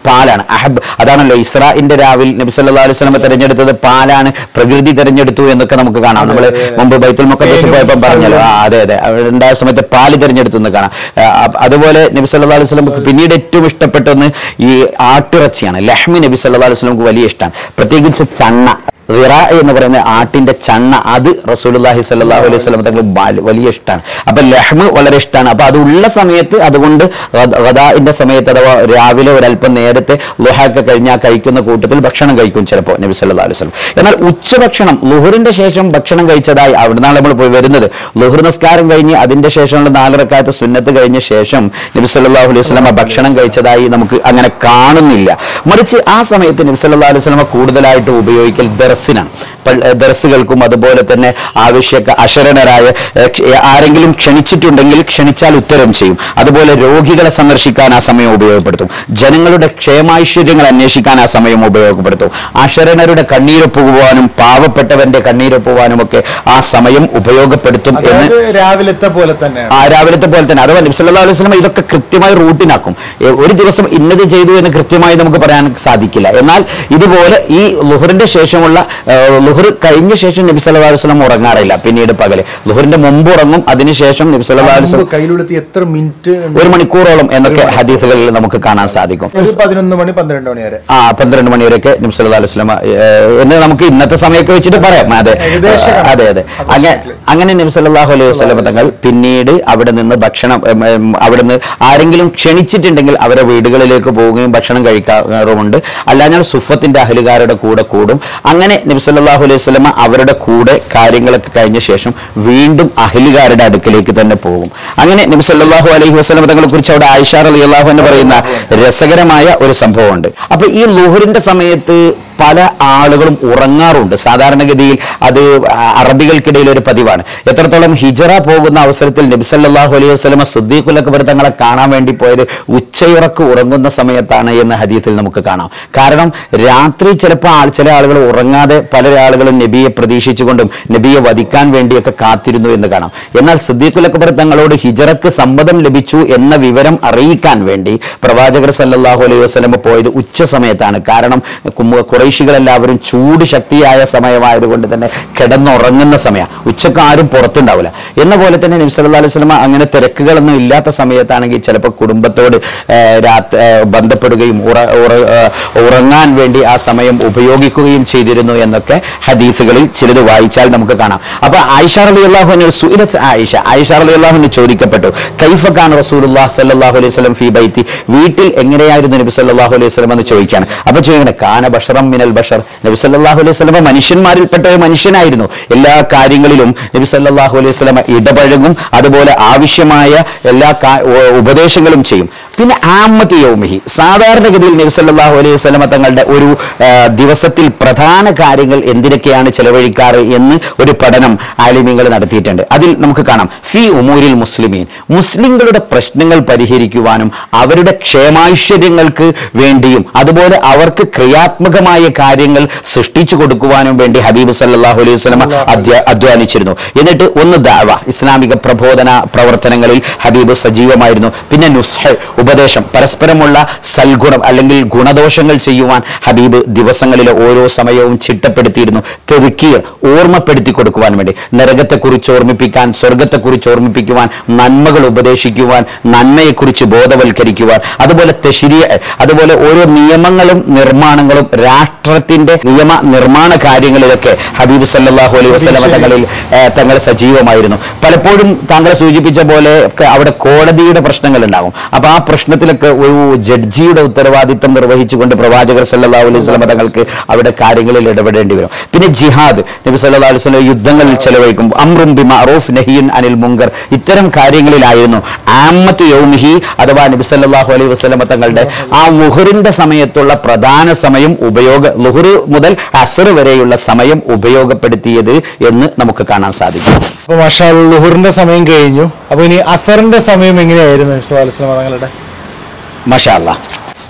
B: പാലാണ് അഹബ് അതാണല്ലോ ഇസ്രാഇന്റെ രാവിൽ നബി സല്ലല്ലാഹു അലൈഹി വസല്ലം തെരഞ്ഞെടുത്തത് പാലാണ് പ്രകൃതി തെരഞ്ഞെടുത്തു എന്നൊക്കെ നമുക്ക് കാണാം നമ്മൾ മുമ്പ് ബൈത്തുൽ മുഖദ്ദസ് പോയപ്പോൾ പറഞ്ഞല്ലോ ആ അതെ അതെ അവിടെ ഉണ്ടായ സമയത്ത് പാല് തെരഞ്ഞെടുത്തു എന്ന് കാണാം ആ, അപ്പ- അതുപോലെ നബി സല്ലല്ലാഹു അലൈഹി വസല്ലം പിന്നീട് ഏറ്റവും ഇഷ്ടപ്പെട്ട ഒന്ന് ഈ ആട്ടിറച്ചിയാണ് ലഹ്മി നബി സല്ലല്ലാഹു അലൈഹി വസല്ലം വലിയ ഇഷ്ടമാണ് പ്രത്യേകിച്ച് ചണ്ണ റിറ എന്ന് പറയുന്ന ആട്ടിന്റെ ചണ്ണ അത് റസൂലുള്ളാഹി സ്വല്ലല്ലാഹു അലൈഹി വസല്ലം തങ്ങൾ ബാൽ- വലിയ ഇഷ്ടമാണ് അപ്പൊ ലഹ്മ് വളരെ ഇഷ്ടമാണ് അപ്പൊ അത് ഉള്ള സമയത്ത് അതുകൊണ്ട് ഗദാഇന്റെ സമയത്ത് അഥവാ രാവിലെ ഒരല്പം നേരത്തെ ലുഹാക്കെ കഴിഞ്ഞാൽ കഴിക്കുന്ന കൂട്ടത്തിൽ ഭക്ഷണം കഴിക്കും ചിലപ്പോൾ നബി സല്ലല്ലാഹു അലൈഹി വസല്ലം എന്നാൽ ഉച്ചഭക്ഷണം ലുഹറിന്റെ ശേഷം ഭക്ഷണം കഴിച്ചതായി അവിടുന്നാണ് നമ്മൾ പോയി വരുന്നത് ലുഹർ നിസ്കാരം കഴിഞ്ഞ് അതിന്റെ ശേഷമുള്ള നാലരക്കാലത്ത് സുന്നത്ത് കഴിഞ്ഞ ശേഷം നബി സല്ലല്ലാഹു അലൈഹി വസല്ലം ഭക്ഷണം കഴിച്ചതായി നമുക്ക് അങ്ങനെ കാണുന്നില്ല മറിച്ച് ആ സമയത്ത് നബി സല്ലല്ലാഹു അലൈഹി വസല്ലം കൂടുതലായിട്ട് ഉപയോഗിക്കൽ ദർസിനാണ് പൾ- ഏഹ് ദർസുകൾക്കും അതുപോലെ തന്നെ ആവശ്യക്ക അശരണരായ ഏഹ് ക്ഷ- ഏഹ് ആരെങ്കിലും ക്ഷണിച്ചിട്ടുണ്ടെങ്കിൽ ക്ഷണിച്ചാൽ ഉത്തരം ചെയ്യും അതുപോലെ രോഗികളെ സന്ദർശിക്കാൻ ആ സമയം ഉപയോഗപ്പെടുത്തും ജനങ്ങളുടെ ക്ഷേമൈശ്വര്യങ്ങൾ അന്വേഷിക്കാൻ ആ സമയം ഉപയോഗപ്പെടുത്തും അശരണരുടെ കണ്ണീരൊപ്പ് പോവാനും പാവപ്പെട്ടവന്റെ കണ്ണീരൊപ്പ് പോവാനും ഒക്കെ ആ സമയം ഉപയോഗപ്പെടുത്തും എന്ന്
C: അതായത് രാവിലത്തെ പോലെ തന്നെയാണ്
B: ആ രാവിലത്തെ പോലെ തന്നെ അഥവാ നബി സല്ലല്ലാഹു അലൈഹി വസല്ലം ഇതൊക്കെ കൃത്യമായി റൂട്ടിനാക്കും ഏ, ഒരു ദിവസം ഇന്നത് ചെയ്തു എന്ന് കൃത്യമായി നമുക്ക് പറയാൻ സാധിക്കില്ല എന്നാൽ ഇതുപോലെ ഈ ലുഹറിന്റെ ശേഷമുള്ള ഏ, ലുഹർ കഴിഞ്ഞ ശേഷം നബി സല്ലല്ലാഹു അലൈഹി വസല്ലം ഉറങ്ങാറില്ല പിന്നീട് പകല് ലുഹറിന്റെ മുമ്പ് ഉറങ്ങും അതിനുശേഷം നബി സല്ലല്ലാഹു അലൈഹി വസല്ലം
C: കയ്യിലെടുത്ത് എത്ര മിനിറ്റ്
B: ഒരു മണിക്കൂറോളം എന്നൊക്കെ ഹദീസുകളിൽ നമുക്ക് കാണാൻ സാധിക്കും
C: ഒരു പതിനൊന്ന് മണി പന്ത്രണ്ട് മണി വരെ
B: ആ പന്ത്രണ്ട് മണി വരെയൊക്കെ നബി സല്ലല്ലാഹു അലൈഹി വസല്ലം എന്ന് നമുക്ക് ഇന്നത്തെ സമയമൊക്കെ വെച്ചിട്ട് പറയാം അതെ
C: ഏകദേശം
B: അതെ അതെ അങ്ങനെ അങ്ങനെ നബി സല്ലല്ലാഹു അലൈഹി വസല്ലം തങ്ങൾ പിന്നീട് അവിടെ നിന്ന് ഭക്ഷണം ഉം, ഉം, അവിടെ നിന്ന് ആരെങ്കിലും ക്ഷണിച്ചിട്ടുണ്ടെങ്കിൽ അവരെ വീടുകളിലേക്ക് പോവുകയും ഭക്ഷണം കഴിക്കാറുമുണ്ട് അല്ലാഞ്ഞാൽ സുഫത്തിന്റെ അഹലുകാരുടെ കൂടെ കൂടും അങ്ങനെ നബി സല്ലല്ലാഹു അലൈഹി വസല്ലം അവരുടെ കൂടെ കാര്യങ്ങളൊക്കെ കഴിഞ്ഞ ശേഷം വീണ്ടും അഹലുകാരുടെ അടുക്കലേക്ക് തന്നെ പോകും അങ്ങനെ നബി സല്ലല്ലാഹു അലൈഹി വസല്ലം തങ്ങളെ കുറിച്ച് അവിടെ ആയിഷ റളിയല്ലാഹു എന്ന് പറയുന്ന രസകരമായ ഒരു സംഭവമുണ്ട് അപ്പൊ ഈ ലുഹറിന്റെ സമയത്ത് പല ആളുകളും ഉറങ്ങാറുണ്ട് സാധാരണഗതിയിൽ അത് അറബികൾക്കിടയിൽ ഒരു പതിവാണ് എത്രത്തോളം ഹിജറ പോകുന്ന അവസരത്തിൽ നബിസല്ലാഹു അലൈഹി വസ്ലമ സിദ്ദീഖുൽ അക്ബർ തങ്ങളെ കാണാൻ വേണ്ടി പോയത് ഉച്ചയുറക്ക് ഉറങ്ങുന്ന സമയത്താണ് എന്ന് ഹദീത്തിൽ നമുക്ക് കാണാം കാരണം രാത്രി ചിലപ്പോൾ ആൾ ചില ആളുകൾ ഉറങ്ങാതെ പല ആളുകളും നബിയെ പ്രതീക്ഷിച്ചുകൊണ്ടും നബിയെ വധിക്കാൻ വേണ്ടിയൊക്കെ കാത്തിരുന്നു എന്ന് കാണാം എന്നാൽ സിദ്ദീഖുൽ അക്ബർ തങ്ങളോട് ഹിജറക്ക് സമ്മതം ലഭിച്ചു എന്ന വിവരം അറിയിക്കാൻ വേണ്ടി പ്രവാചകർ സല്ലല്ലാഹു അലൈഹി വസല്ലമ പോയത് ഉച്ച സമയത്താണ് കാരണം കുമ്മ- കുറേശികളെല്ലാവരും ചൂട് ശക്തിയായ സമയമായതുകൊണ്ട് തന്നെ കിടന്നുറങ്ങുന്ന സമയം ഉച്ചക്ക് ആരും പുറത്തുണ്ടാവില്ല എന്ന പോലെ തന്നെ നബി സല്ലല്ലാഹു അലൈഹി വസല്ലമ അങ്ങനെ തിരക്കുകളൊന്നും ഇല്ലാത്ത സമയത്താണെങ്കിൽ ചിലപ്പോൾ കുടുംബത്തോട് രാത്രി ബന്ധപ്പെടുകയും ഉറ- ഉറ- ആ, ഉറങ്ങാൻ വേണ്ടി ആ സമയം ഉപയോഗിക്കുകയും ചെയ്തിരുന്നു എന്നൊക്കെ ഹദീസുകളിൽ ചിലത് വായിച്ചാൽ നമുക്ക് കാണാം അപ്പൊ ആയിഷ റളിയല്ലാഹു സുഇലത്ത് ആയിഷ ആയിഷ റളിയല്ലാഹു ചോദിക്കപ്പെട്ടു കൈഫ ഖാൻ റസൂലുള്ളാഹി സ്വല്ലല്ലാഹു അലൈഹി വസല്ലം ഫീ ബൈത്തി വീട്ടിൽ എങ്ങനെയായിരുന്നു നബി സല്ലല്ലാഹു അലൈഹി വസല്ലം എന്ന് ചോദിക്കാണ് അപ്പൊ ചോദിക്കണേ കാന ബഷറം മിനൽ ബഷർ നബി സല്ലല്ലാഹു അലൈഹി വസല്ലം മനുഷ്യന്മാരിൽപ്പെട്ട ഒരു മനുഷ്യനായിരുന്നു എല്ലാ കാര്യങ്ങളിലും നബി സല്ലല്ലാഹു അലൈഹി വസല്ലം ഇടപഴകും അതുപോലെ ആവശ്യമായ എല്ലാ കാ- ഉ- ഉപദേശങ്ങളും ചെയ്യും പിന്നെ ആമത്ത് യൗമിഹി സാധാരണഗതിയിൽ നബി സല്ലല്ലാഹു അലൈഹി വസല്ലം തങ്ങളുടെ ഒരു ആ, ദിവസത്തിൽ പ്രധാന കാര്യങ്ങൾ എന്തിനൊക്കെയാണ് ചെലവഴിക്കാറ് എന്ന് ഒരു പഠനം ആലിമ്യങ്ങൾ നടത്തിയിട്ടുണ്ട് അതിൽ നമുക്ക് കാണാം ഫി ഉമൂരിൽ മുസ്ലിമീൻ മുസ്ലിങ്ങളുടെ പ്രശ്നങ്ങൾ പരിഹരിക്കുവാനും അവരുടെ ക്ഷേമാശ്വര്യങ്ങൾക്ക് വേണ്ടിയും അതുപോലെ അവർക്ക് ക്രിയാത്മകമായ കാര്യങ്ങൾ സൃഷ്ടിച്ചു കൊടുക്കുവാനും വേണ്ടി ഹബീബ് സല്ലല്ലാഹു അലൈഹി വസല്ലം അധ്യ- അധ്വാനിച്ചിരുന്നു എന്നിട്ട് ഒന്ന് ദാവ ഇസ്ലാമിക പ്രബോധന പ്രവർത്തനങ്ങളിൽ ഹബീബ് സജീവമായിരുന്നു പിന്നെ നുസ്ഹ ഉപദേശം പരസ്പരമുള്ള സൽഗുണം അല്ലെങ്കിൽ ഗുണദോഷങ്ങൾ ചെയ്യുവാൻ ഹബീബ് ദിവസങ്ങളിലെ ഓരോ സമയവും ചിട്ടപ്പെടുത്തിയിരുന്നു തെറുക്കീർ ഓർമ്മപ്പെടുത്തി കൊടുക്കുവാൻ വേണ്ടി നരകത്തെക്കുറിച്ച് ഓർമ്മിപ്പിക്കാൻ സ്വർഗത്തെക്കുറിച്ച് ഓർമ്മിപ്പിക്കുവാൻ നന്മകൾ ഉപദേശിക്കുവാൻ നന്മയെക്കുറിച്ച് ബോധവൽക്കരിക്കുവാൻ അതുപോലെ തെശിരിയ അതുപോലെ ഓരോ നിയമങ്ങളും നിർമ്മാണങ്ങളും രാഷ്ട്രത്തിന്റെ നിയമ നിർമ്മാണ കാര്യങ്ങളിലൊക്കെ ഹബീബ് സല്ലല്ലാഹു അലൈഹി വസല്ലം തങ്ങളിൽ ഏഹ്, തങ്ങൾ സജീവമായിരുന്നു പലപ്പോഴും താങ്കൾ സൂചിപ്പിച്ച പോലെ ഒക്കെ അവിടെ കോടതിയുടെ പ്രശ്നങ്ങൾ ഉണ്ടാകും അപ്പൊ ആ പ്രശ്നത്തിലൊക്കെ ഒരു ജഡ്ജിയുടെ ഉത്തരവാദിത്തം നിർവഹിച്ചുകൊണ്ട് പ്രവാചകർ സല്ലല്ലാഹു അലൈഹി വസല്ലം തങ്ങൾക്ക് അവിടെ കാര്യങ്ങളിൽ ഇടപെടേണ്ടി വരും പിന്നെ ജിഹാദ് നബി സല്ലല്ലാഹു അലൈഹി വസല്ലം യുദ്ധങ്ങളിൽ ചെലവഴിക്കും അമ്രും ബിമഅറൂഫ് നഹിയുൻ അനിൽ മുങ്കർ ഇത്തരം കാര്യങ്ങളിലായിരുന്നു ആമത്ത് യൗമിഹി അഥവാ നബി സല്ലല്ലാഹു അലൈഹി വസല്ലം തങ്ങളുടെ ആ ലുഹറിന്റെ സമയത്തുള്ള പ്രധാന സമയം ഉപയോഗ ലുഹർ മുതൽ അസർ വരെയുള്ള സമയം ഉപയോഗപ്പെടുത്തിയത് എന്ന് നമുക്ക് കാണാൻ സാധിക്കും
C: അപ്പൊ മഷാ ലുഹറിന്റെ സമയം കഴിഞ്ഞു അപ്പൊ ഇനി അസറിന്റെ സമയം എങ്ങനെയായിരുന്നു നബി സല്ലല്ലാഹു അലൈഹി വസല്ലം തങ്ങളുടെ
B: മഷാല്ല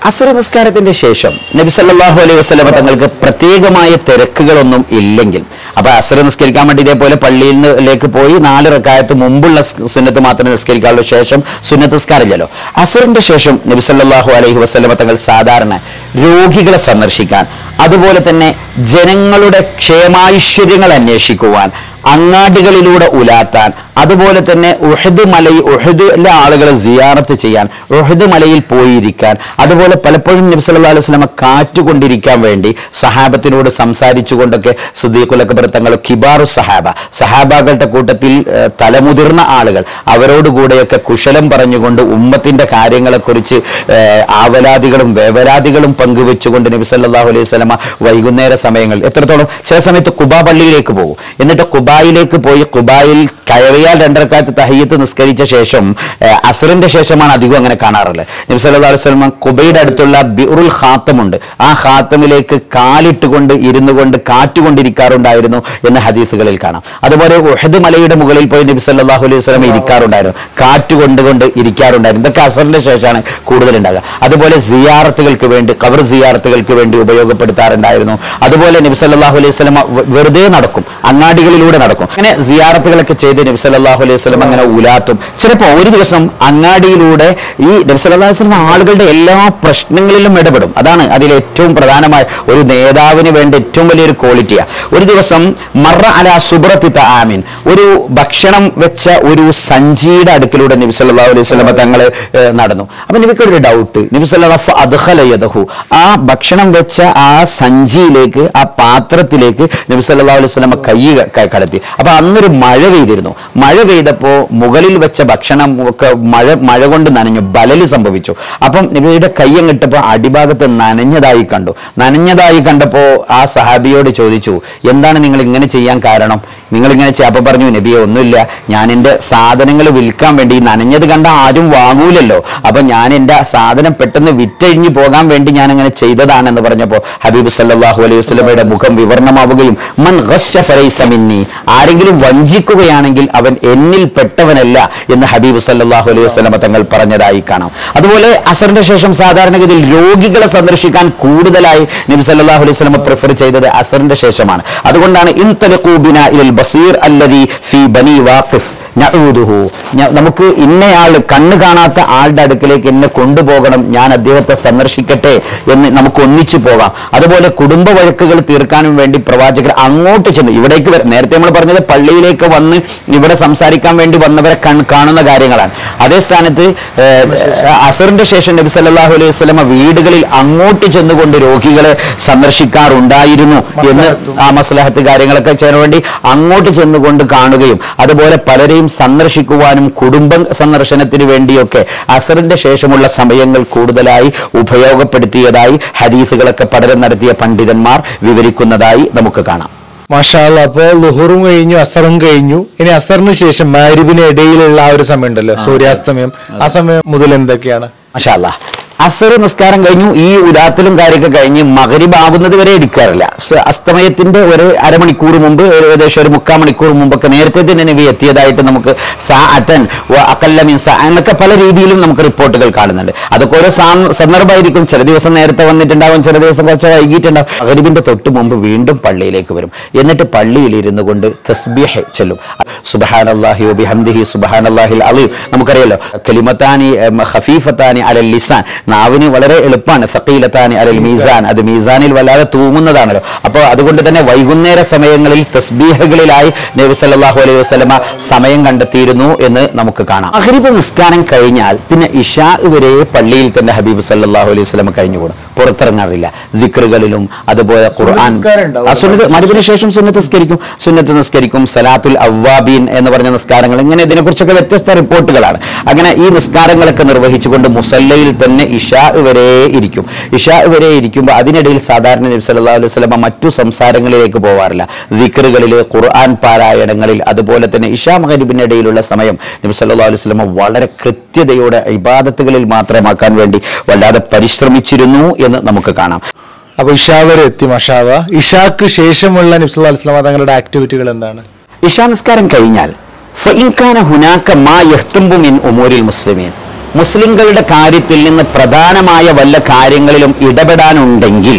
B: അസുര നിസ്കാരത്തിന്റെ ശേഷം നബി സല്ലല്ലാഹു അലൈഹി വസല്ലമ തങ്ങൾക്ക് പ്രത്യേകമായ തിരക്കുകളൊന്നും ഇല്ലെങ്കിൽ അപ്പൊ അസുര നിസ്കരിക്കാൻ വേണ്ടി ഇതേപോലെ പള്ളിയിൽ നിന്നിലേക്ക് പോയി നാല് റക്കായത്ത് മുമ്പുള്ള സ് സുന്നത്ത് മാത്രമേ നിസ്കരിക്കാറുള്ളൂ ശേഷം സുന്നത്ത് നിസ്കാരമില്ലല്ലോ അസുറിന്റെ ശേഷം നബി സല്ലല്ലാഹു അലൈഹി വസല്ലമ തങ്ങൾ സാധാരണ രോഗികളെ സന്ദർശിക്കാൻ അതുപോലെ തന്നെ ജനങ്ങളുടെ ക്ഷേമാഐശ്വര്യങ്ങൾ അന്വേഷിക്കുവാൻ അങ്ങാടികളിലൂടെ ഉലാത്താൻ അതുപോലെ തന്നെ ഉഹദ് മലയിൽ ഉഹദിലെ ആളുകളെ സിയാറത്ത് ചെയ്യാൻ ഉഹദ് മലയിൽ പോയിരിക്കാൻ അതുപോലെ പലപ്പോഴും നബി സല്ലല്ലാഹു അലൈഹി വസല്ലമ കാറ്റുകൊണ്ടിരിക്കാൻ വേണ്ടി സഹാബത്തിനോട് സംസാരിച്ചുകൊണ്ടൊക്കെ സുദ്ദീഖുലൊക്കെ തങ്ങൾ കിബാറു സഹാബ സഹാബാക്കളുടെ കൂട്ടത്തിൽ ഏഹ്, തലമുതിർന്ന ആളുകൾ അവരോട് കൂടെയൊക്കെ കുശലം പറഞ്ഞുകൊണ്ട് ഉമ്മത്തിന്റെ കാര്യങ്ങളെക്കുറിച്ച് ഏഹ്, ആവലാദികളും വേവലാദികളും പങ്കുവെച്ചുകൊണ്ട് നബി സല്ലല്ലാഹു അലൈഹി വസല്ലമ വൈകുന്നേര സമയങ്ങൾ എത്രത്തോളം ചില സമയത്ത് കുബാ പള്ളിയിലേക്ക് പോകും എന്നിട്ട് കുബായിലേക്ക് പോയി കുബായിൽ കയറിയാൽ രണ്ടരക്കാലത്ത് തഹയ്യത്ത് നിസ്കരിച്ച ശേഷം ഏഹ്, അസറിന്റെ ശേഷമാണ് അധികം അങ്ങനെ കാണാറുള്ളത് നബി സല്ലല്ലാഹു അലൈഹി വസല്ലമ കുബയുടെ അടുത്തുള്ള ബിറുൽ ഖാത്തമുണ്ട് ആ ഖാത്തമിലേക്ക് കാലിട്ടുകൊണ്ട് ഇരുന്നു കൊണ്ട് കാറ്റുകൊണ്ടിരിക്കാറുണ്ടായിരുന്നു എന്ന് ഹദീസുകളിൽ കാണാം അതുപോലെ ഉഹദ് മലയുടെ മുകളിൽ പോയി നബി സല്ലല്ലാഹു അലൈഹി വസല്ലമ ഇരിക്കാറുണ്ടായിരുന്നു കാറ്റ് കൊണ്ടുകൊണ്ട് ഇരിക്കാറുണ്ടായിരുന്നു ഇതൊക്കെ അസറിന്റെ ശേഷമാണ് കൂടുതൽ ഉണ്ടാകുക അതുപോലെ സിയാറത്തുകൾക്ക് വേണ്ടി കവർ സിയാറത്തുകൾക്ക് വേണ്ടി ഉപയോഗപ്പെടുത്താറുണ്ടായിരുന്നു അതുപോലെ നബി സല്ലല്ലാഹു അലൈഹി വസല്ലമ വെ- വെറുതെ നടക്കും അങ്ങാടികളിലൂടെ നടക്കും അങ്ങനെ സിയാറത്തുകളൊക്കെ ചെയ്ത് നബി സല്ലല്ലാഹു അലൈഹി വസല്ലം അങ്ങനെ ഉലാത്തും ചിലപ്പോൾ ഒരു ദിവസം അങ്ങാടിയിലൂടെ ഈ നബി സല്ലല്ലാഹു അലൈഹി വസല്ലം ആളുകളുടെ എല്ലാ പ്രശ്നങ്ങളിലും ഇടപെടും അതാണ് അതിൽ ഏറ്റവും പ്രധാനമായ ഒരു നേതാവിന് വേണ്ട ഏറ്റവും വലിയൊരു ക്വാളിറ്റിയാണ് ഒരു ദിവസം മറ അല സുബ്രത്തി ആമീൻ ഒരു ഭക്ഷണം വെച്ച ഒരു സഞ്ചിയുടെ അടുക്കിലൂടെ നബി സല്ലല്ലാഹു അലൈഹി വസല്ലം തങ്ങൾ നടന്നു അപ്പൊ നബിക്ക് ഒരു ഡൗട്ട് നബി സല്ലല്ലാഹു അദ്ഖല യദഹു ആ ഭക്ഷണം വെച്ച ആ സഞ്ചിയിലേക്ക് ആ പാത്രത്തിലേക്ക് നബി സല്ലല്ലാഹു അലൈഹി വസല്ലം കൈ ക- കടത്തി അപ്പൊ അന്നൊരു മഴ പെയ്തിരുന്നു മഴ പെയ്തപ്പോ മുകളിൽ വെച്ച ഭക്ഷണം ഒക്കെ മഴ മഴ കൊണ്ട് നനഞ്ഞു ബലല് സംഭവിച്ചു അപ്പം നബിയുടെ കൈ അങ്ങിട്ടപ്പോ അടിഭാഗത്ത് നനഞ്ഞതായി കണ്ടു നനഞ്ഞതായി കണ്ടപ്പോ ആ സഹാബിയോട് ചോദിച്ചു എന്താണ് നിങ്ങൾ ഇങ്ങനെ ചെയ്യാൻ കാരണം നിങ്ങൾ ഇങ്ങനെ ചെയ്യാ അപ്പൊ പറഞ്ഞു നബിയെ ഒന്നുമില്ല ഞാൻ എൻ്റെ സാധനങ്ങൾ വിൽക്കാൻ വേണ്ടി ഈ നനഞ്ഞത് കണ്ട ആരും വാങ്ങൂലല്ലോ അപ്പൊ ഞാൻ എൻ്റെ സാധനം പെട്ടെന്ന് വിറ്റഴിഞ്ഞു പോകാൻ വേണ്ടി ഞാൻ അങ്ങനെ ചെയ്തതാണെന്ന് പറഞ്ഞപ്പോൾ ഹബീബ് സല്ലല്ലാഹു അലൈഹി വസല്ലമയുടെ മുഖം വിവരണമാവുകയും മൻ ഘശ്ശ ഫലൈസ മിന്നി ആരെങ്കിലും വഞ്ചിക്കുകയാണെങ്കിൽ അവൻ എന്നിൽ പെട്ടവനല്ല എന്ന് ഹബീബ് സല്ലല്ലാഹു അലൈഹി വസല്ലമ തങ്ങൾ പറഞ്ഞതായി കാണാം അതുപോലെ അസറിന്റെ ശേഷം സാധാരണഗതിയിൽ രോഗികളെ സന്ദർശിക്കാൻ കൂടുതലായി നബി സല്ലല്ലാഹു അലൈഹി വസല്ലമ പ്രിഫർ ചെയ്തത് അസറിന്റെ ശേഷമാണ് അതുകൊണ്ടാണ് ഇൻതലഖൂ ബിനാ ഇലൽ ബസീർ അല്ലദി ഫീ ബനി വാഖിഫ് നഊദുഹു ഞ- നമുക്ക് ഇന്നയാൾ കണ്ണ് കാണാത്ത ആളുടെ അടുക്കലേക്ക് എന്നെ കൊണ്ടുപോകണം ഞാൻ അദ്ദേഹത്തെ സന്ദർശിക്കട്ടെ എന്ന് നമുക്ക് ഒന്നിച്ചു പോകാം അതുപോലെ കുടുംബ വഴക്കുകൾ തീർക്കാനും വേണ്ടി പ്രവാചകർ അങ്ങോട്ട് ചെന്ന് ഇവിടേക്ക് വര- നേരത്തെ നമ്മൾ പറഞ്ഞത് പള്ളിയിലേക്ക് വന്ന് ഇവിടെ സംസാരിക്കാൻ വേണ്ടി വന്നവരെ കൺ- കാണുന്ന കാര്യങ്ങളാണ് അതേ സ്ഥാനത്ത് ഏഹ്, അസറിന്റെ ശേഷം നബി സല്ലല്ലാഹു അലൈഹി വസല്ലമ വീടുകളിൽ അങ്ങോട്ട് ചെന്നുകൊണ്ട് രോഗികളെ സന്ദർശിക്കാറുണ്ടായിരുന്നു എന്ന് ആ മസ്ലഹത്ത് കാര്യങ്ങളൊക്കെ ചെയ്യാൻ വേണ്ടി അങ്ങോട്ട് ചെന്നുകൊണ്ട് കാണുകയും അതുപോലെ പലരെയും സന്ദർശിക്കുവാനും കുടുംബ സന്ദർശനത്തിന് വേണ്ടിയൊക്കെ അസറിന്റെ ശേഷമുള്ള സമയങ്ങൾ കൂടുതലായി ഉപയോഗപ്പെടുത്തിയതായി ഹദീസുകളൊക്കെ പഠനം നടത്തിയ പണ്ഡിതന്മാർ വിവരിക്കുന്നതായി നമുക്ക് കാണാം
C: മാഷാല്ല അപ്പോ ലുഹറും കഴിഞ്ഞു അസറും കഴിഞ്ഞു ഇനി അസറിന് ശേഷം മാരിബിന് ഇടയിലുള്ള ആ ഒരു സമയം ഉണ്ടല്ലോ സൂര്യാസ്തമയം ആ സമയം മുതൽ എന്തൊക്കെയാണ്
B: മഷാല്ല അസർ നിസ്കാരം കഴിഞ്ഞു ഈ ഉദാത്തിലും കാര്യമൊക്കെ കഴിഞ്ഞ് മകരിബ് ആകുന്നത് വരെ ഇരിക്കാറില്ല സ- അസ്തമയത്തിന്റെ ഒരു അരമണിക്കൂർ മുമ്പ് ഏകദേശം ഒരു മുക്കാൽ മണിക്കൂർ മുമ്പൊക്കെ നേരത്തെ തന്നെ നബി എത്തിയതായിട്ട് നമുക്ക് സാഅത്തൻ വ അഖല്ല മിൻ സാ എന്നൊക്കെ പല രീതിയിലും നമുക്ക് റിപ്പോർട്ടുകൾ കാണുന്നുണ്ട് അതൊക്കെ ഓരോ സാ- സന്ദർഭമായിരിക്കും ചില ദിവസം നേരത്തെ വന്നിട്ടുണ്ടാവും ചില ദിവസം കുറച്ച് വൈകിട്ടുണ്ടാവും മകരിബിന്റെ തൊട്ട് മുമ്പ് വീണ്ടും പള്ളിയിലേക്ക് വരും എന്നിട്ട് പള്ളിയിൽ ഇരുന്നു കൊണ്ട് തസ്ബീഹ് ചെല്ലും സുബ്ഹാനല്ലാഹി വബിഹംദിഹി സുബ്ഹാനല്ലാഹിൽ അലീം നമുക്കറിയാലോ കലിമത്താനി ഉം, ഖഫീഫത്താനി അലൽ ലിസാൻ നാവിന് വളരെ എളുപ്പമാണ് സഖീലത്താനി അലൽ മീസാൻ അത് മീസാനിൽ വല്ലാതെ തൂങ്ങുന്നതാണല്ലോ അപ്പോൾ അതുകൊണ്ട് തന്നെ വൈകുന്നേര സമയങ്ങളിൽ തസ്ബീഹകളിലായി നബി സല്ലല്ലാഹു അലൈഹി വസല്ലമ സമയം കണ്ടെത്തിയിരുന്നു എന്ന് നമുക്ക് കാണാം മഗ്രിബ് നിസ്കാരം കഴിഞ്ഞാൽ പിന്നെ ഇഷാ വരെ പള്ളിയിൽ തന്നെ ഹബീബ് സല്ലല്ലാഹു അലൈഹി വസല്ലമ കഴിഞ്ഞുകൂടും പുറത്തിറങ്ങാറില്ല ദിക്റുകളിലും അതുപോലെ ഖുർആൻ
C: നിസ്കാരം ഉണ്ടാവും.
B: ആ സുന്നത്ത് മരുവിന് ശേഷം സുന്നത്ത് നിസ്കരിക്കും സുന്നത്ത് നിസ്കരിക്കും സലാത്തുൽ അവ്വാബീൻ എന്ന് പറഞ്ഞ നിസ്കാരങ്ങൾ ഇങ്ങനെ ഇതിനെക്കുറിച്ചൊക്കെ വ്യത്യസ്ത റിപ്പോർട്ടുകളാണ് അങ്ങനെ ഈ നിസ്കാരങ്ങളൊക്കെ നിർവഹിച്ചുകൊണ്ട് മുസല്ലയിൽ തന്നെ ഇഷാ വരെ ഇരിക്കും ഇഷാ വരെ ഇരിക്കുമ്പോൾ അതിനിടയിൽ സാധാരണ നബി സല്ലല്ലാഹു അലൈഹി വസല്ലമ മറ്റു സംസാരങ്ങളിലേക്ക് പോവാറില്ല ദിക്റുകളിൽ ഖുർആൻ പാരായണങ്ങളിൽ അതുപോലെ തന്നെ ഇഷാ മഗ്രിബിന്റെ ഇടയിലുള്ള സമയം നബി സല്ലല്ലാഹു അലൈഹി വസല്ലമ വളരെ കൃത്യതയോടെ ഇബാദത്തുകളിൽ മാത്രമാക്കാൻ വേണ്ടി വല്ലാതെ പരിശ്രമിച്ചിരുന്നു എന്ന് നമുക്ക് കാണാം
C: അപ്പൊ ഇഷാ വരെ എത്തി മഷാവ ഇഷാക്ക് ശേഷമുള്ള നിബ്സുല്ലാ അലിസ്ലാമ തങ്ങളുടെ ആക്ടിവിറ്റികൾ എന്താണ്
B: ഇഷാ നിസ്കാരം കഴിഞ്ഞാൽ ഫഇൻ കാന ഹുനാക മാ യഹ്തുംബു മിൻ ഉമൂരിൽ മുസ്ലിമീൻ മുസ്ലിങ്ങളുടെ കാര്യത്തിൽ നിന്ന് പ്രധാനമായ വല്ല കാര്യങ്ങളിലും ഇടപെടാനുണ്ടെങ്കിൽ